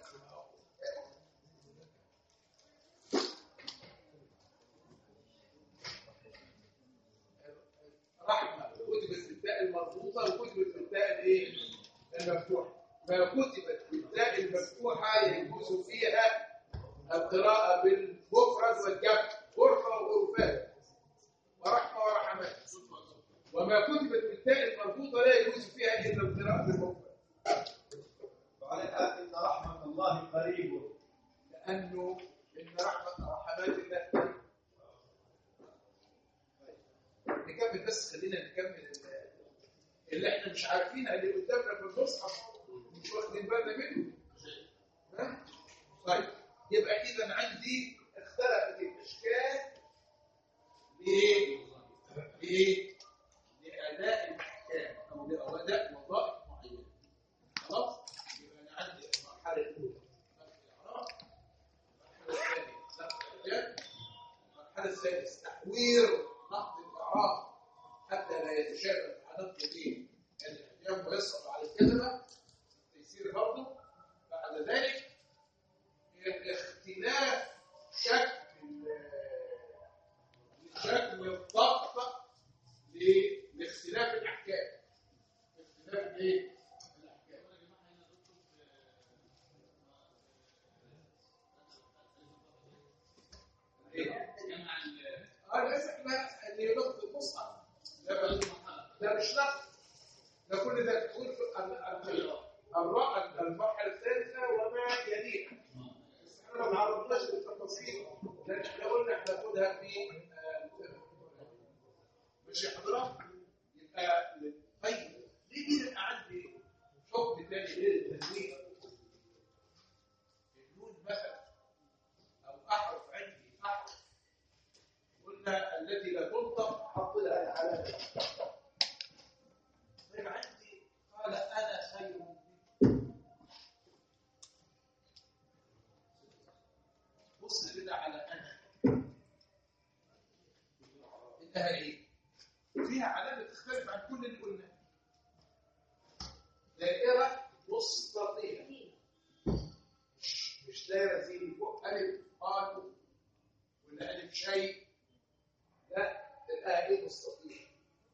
رحمة كتبت بالتاء المربوطة وكتبت بالتاء الايه؟ المفتوحة ما كتبت بالتاء المفتوحة يجوز فيها القراءة بالمفرد والجمع غرفة وغرفات ورحمة ورحمات وما كتبت بالتاء المربوطة لا يجوز فيها إلا القراءة بالمفرد
وعليها إن رحمة الله قريب
لأنه إن رحمة رحمات الله قريب. طيب. نكمل بس خلينا نكمل ال- اللي احنا مش عارفينها اللي قدامنا في المصحف مش واخدين بالنا منه ها؟ طيب يبقى إذا عندي اختلفت الأشكال لإيه؟ لإيه؟ لأداء الأحكام أو لأداء وظائف معينة خلاص؟ يبقى أنا عندي المرحلة الأولى نفس الإعراب المرحلة الثانية نفس الإعجاب الحالة الثالث تحوير نقد الإعراب حتى لا يتشابه مع نقد الايه؟ الإعلام ويصرف على الكذبة تيسير برضه بعد ذلك اختلاف شكل شكل الضغط ل- لاختلاف الأحكام اختلاف الايه؟ الأحكام ايه؟ اه لازم احنا اللي نقد المصحف ده بل- ده مش نقد ده كل ده تقول في ال- ال- الرأي المرحله الثالثه وما يليها بس احنا ما تعرضناش للتفاصيل لان احنا قلنا احنا ناخدها في آه، ماشي حضرتك يبقى طيب ليه يبقى عندي حكم تاني غير التنوين النون مثلا او احرف عندي احرف قلنا التي لا تنطق حط لها العلامه طيب عندي قال انا خير منك بص كده على انا انها ايه فيها علامه تختلف عن كل اللي قلناه دائره مستطيله مش دايره زي اللي فوق الف قال ولا الف شيء لا تبقى ايه مستطيل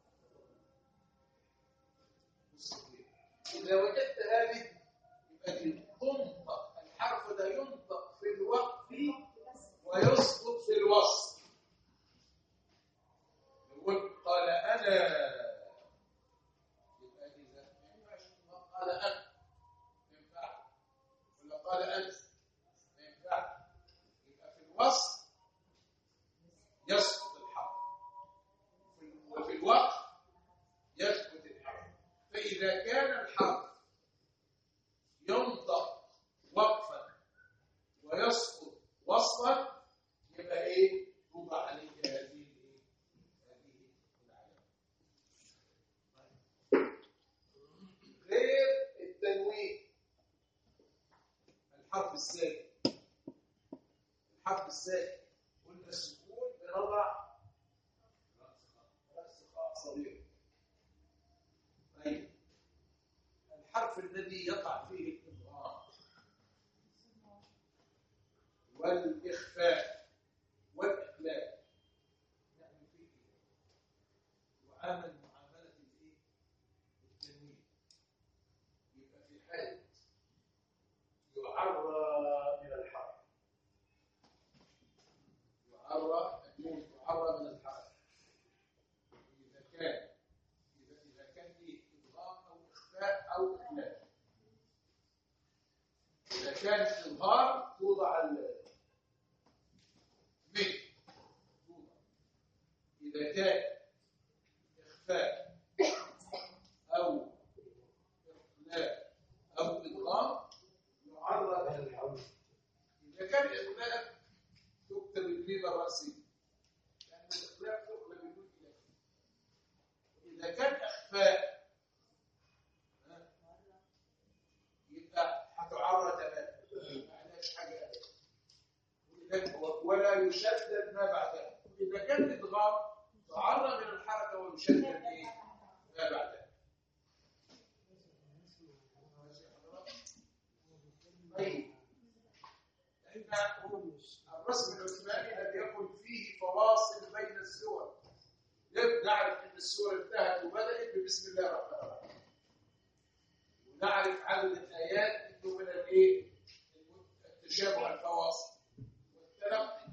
مستطيل اذا وجدت هذه يبقى دي تنطق الحرف ده ينطق في الوقف ويسقط في الوصف يقول قال انا يبقى اذا ما ينفعش ما قال انا ما ينفعش ولا قال انت ما ينفعش يبقى في الوصف يسقط الحرف في- وفي الوقف يثبت الحرف فإذا كان الحرف ينطق وقفا ويسقط وصفا يبقى ايه؟ توضع عليه هذه الايه؟ هذه العلامة. طيب. غير التنوين الحرف الساكن الحرف الساكن قلنا السكون بنضع رأس خاء صغير طيب الحرف الذي يقع فيه الإضغام والإخفاء والإقلال نعمل فيه إيه؟ يعامل معاملة الإيه؟ التنوين يبقى في حالة يعرى من الحرف يعرى النون تعرى من الحرف إذا كان إذا إذا كان ليه إضغام أو إخفاء أو إقلال إذا كان إظهار توضع ال من توضع إذا كان إخفاء أو إقلال أو إضغام يعرى من الحرف إذا كان إقلال تكتب الميم الرأسية لأن الإقلال تقلب بدون إله إذا كان إخفاء ها، يبقى هتعرى تماما ما عليهاش حاجة أبدا ولذلك هو- ولا يشدد ما بعدها إذا كان إدغام تعرى من الحركة ويشدد إيه؟ ما بعدها طيب احنا الرسم العثماني لم يكن فيه فواصل بين السور يبقى نعرف ان السور انتهت وبدات ببسم الله الرحمن الرحيم ونعرف عدد الايات انه من الايه التشابه الفواصل والتلقي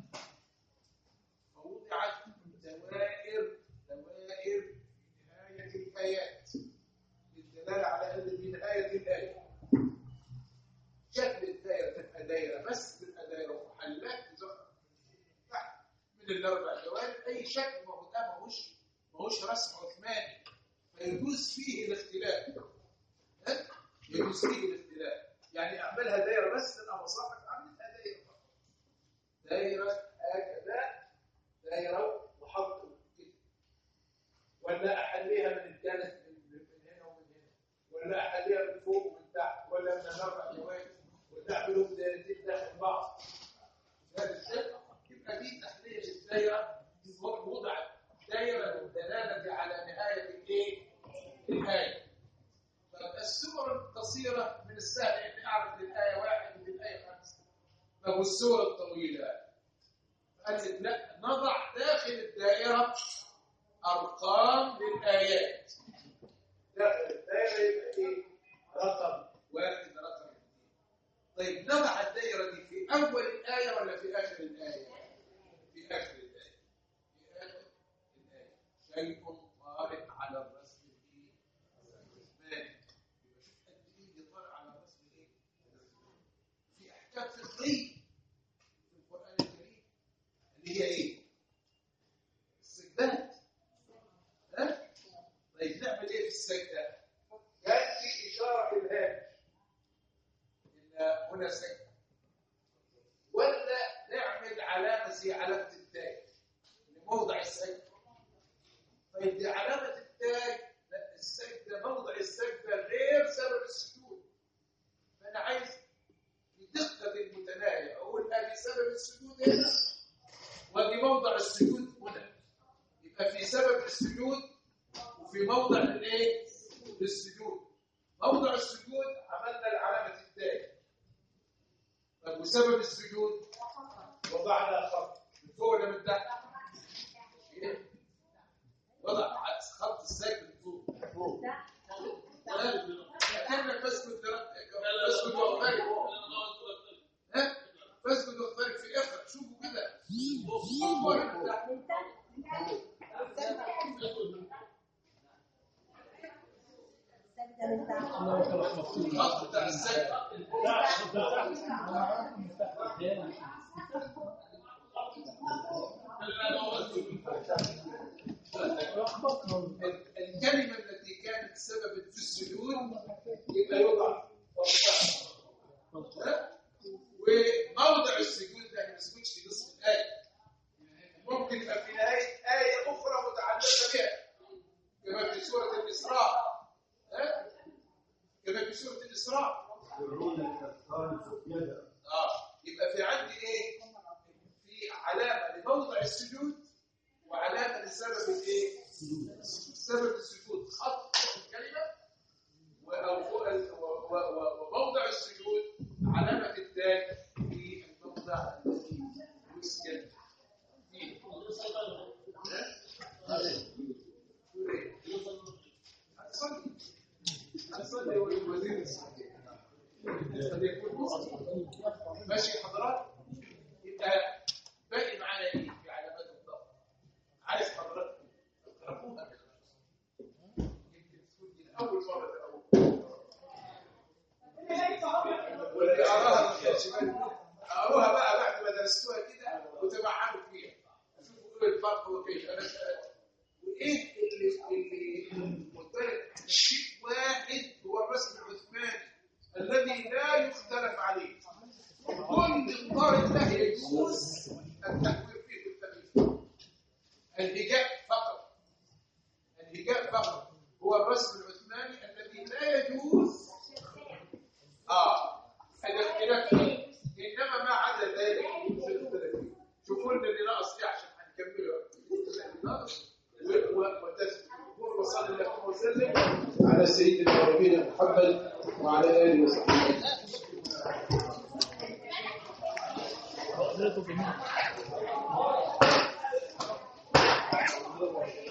فوضعت دوائر دوائر في نهايه الايات للدلاله على ان في نهايه الايه شكل الدائره تبقى دايره بس تبقى دايره ومحلات تظهر تحت من الاربع دوائر اي شكل ما هو ده ماهوش ماهوش رسم عثماني فيجوز فيه الاختلاف ها؟ يجوز فيه الاختلاف يعني اعملها دايره بس تبقى مصاحف عملتها دايره فقط دايره هكذا دايره وحط كده ولا احليها من الجانب من من هنا ومن هنا ولا احليها من فوق ومن تحت ولا من الاربع دوائر وتعملهم دايرتين داخل بعض هذا الشيء يبقى دي تحليه للذات الدائرة وضع دائرة الدلالة على نهاية الايه؟ الآية فالسور القصيرة من السهل أن أعرف الآية واحد من الآية خمسة فهو السور الطويلة قال لك لا نضع داخل الدائرة أرقام للآيات داخل الدائرة يبقى إيه؟ رقم واحد رقم اثنين طيب نضع الدائرة دي في أول الآية ولا في آخر الآية؟ في آخر الآية في آخر الآية شيء طارئ على الرسم العثماني يبقى شوف قد إيه اللي طارئ على الرسم الإيه؟ في أحكام فقهية في القرآن الكريم اللي هي إيه؟ السجدات ها؟ طيب نعمل إيه في السجدة؟ كان في إشارة بالهامش إن هنا سجدة ولا نعمل علامة زي علامة التاج لموضع السجدة طيب دي علامة التاج لا السجدة موضع السجدة غير سبب السجود فأنا عايز بدقة المتناهية أقول أدي سبب السجود هنا وأدي موضع السجود هنا يبقى في سبب السجود وفي موضع الايه؟ للسجود موضع السجود عملنا العلامة التاج طب وسبب السجود وضعنا خط من فوق ولا من تحت؟ إيه؟ وضع خط السجد من فوق فوق كأنك بسجد لرب- بسجد واخترق ها؟ بسجد واخترق في اخر شوفوا كده من فوق ولا من تحت؟
السجدة من تحت
الله خلق مفتوح
الخط بتاع السجد الكلمة التي كانت سببا في السجود يبقى يوضع فوقها. ها؟ وموضع السجود ده ما يسجدش في نصف الآية ممكن يبقى في نهاية آية أخرى متعلقة بها كما في سورة الإسراء ها؟ كما في سورة الإسراء اه يبقى في عندي ايه في علامه لموضع السجود وعلامه لسبب الايه سبب السجود خط الكلمه و- أو فوق ال- و- و- و- وموضع السجود علامه التاج في الموضع الذي يسجد فيه ها؟ هتصلي هتصلي والوزير يصلي قد يكون مسلم ماشي حضرات يبقى باقي معانا ايه في علامات الضغط عايز حضراتكم تقرأوها كده. يمكن تكون دي اول مره تقرأوها واللي قراها يا شباب قروها بقى بعد ما درستوها كده وتبعموا فيها شوفوا ايه الفرق وكيف انا سألت. وايه اللي اللي مختلف شيء واحد هو الرسم العثماني الذي لا يختلف عليه كل الطارق ده يجوز التحوير فيه بالتغيير الهجاء فقط الهجاء فقط هو الرسم العثماني الذي لا يجوز اه الاختلاف فيه انما ما عدا ذلك يجوز الاختلاف فيه شوفوا لنا اللي ناقص ايه عشان هنكمله و- و- وتسبح قول وصلى الله وسلم على سيدنا ونبينا محمد وعلى اله وصحبه
حضرته جميل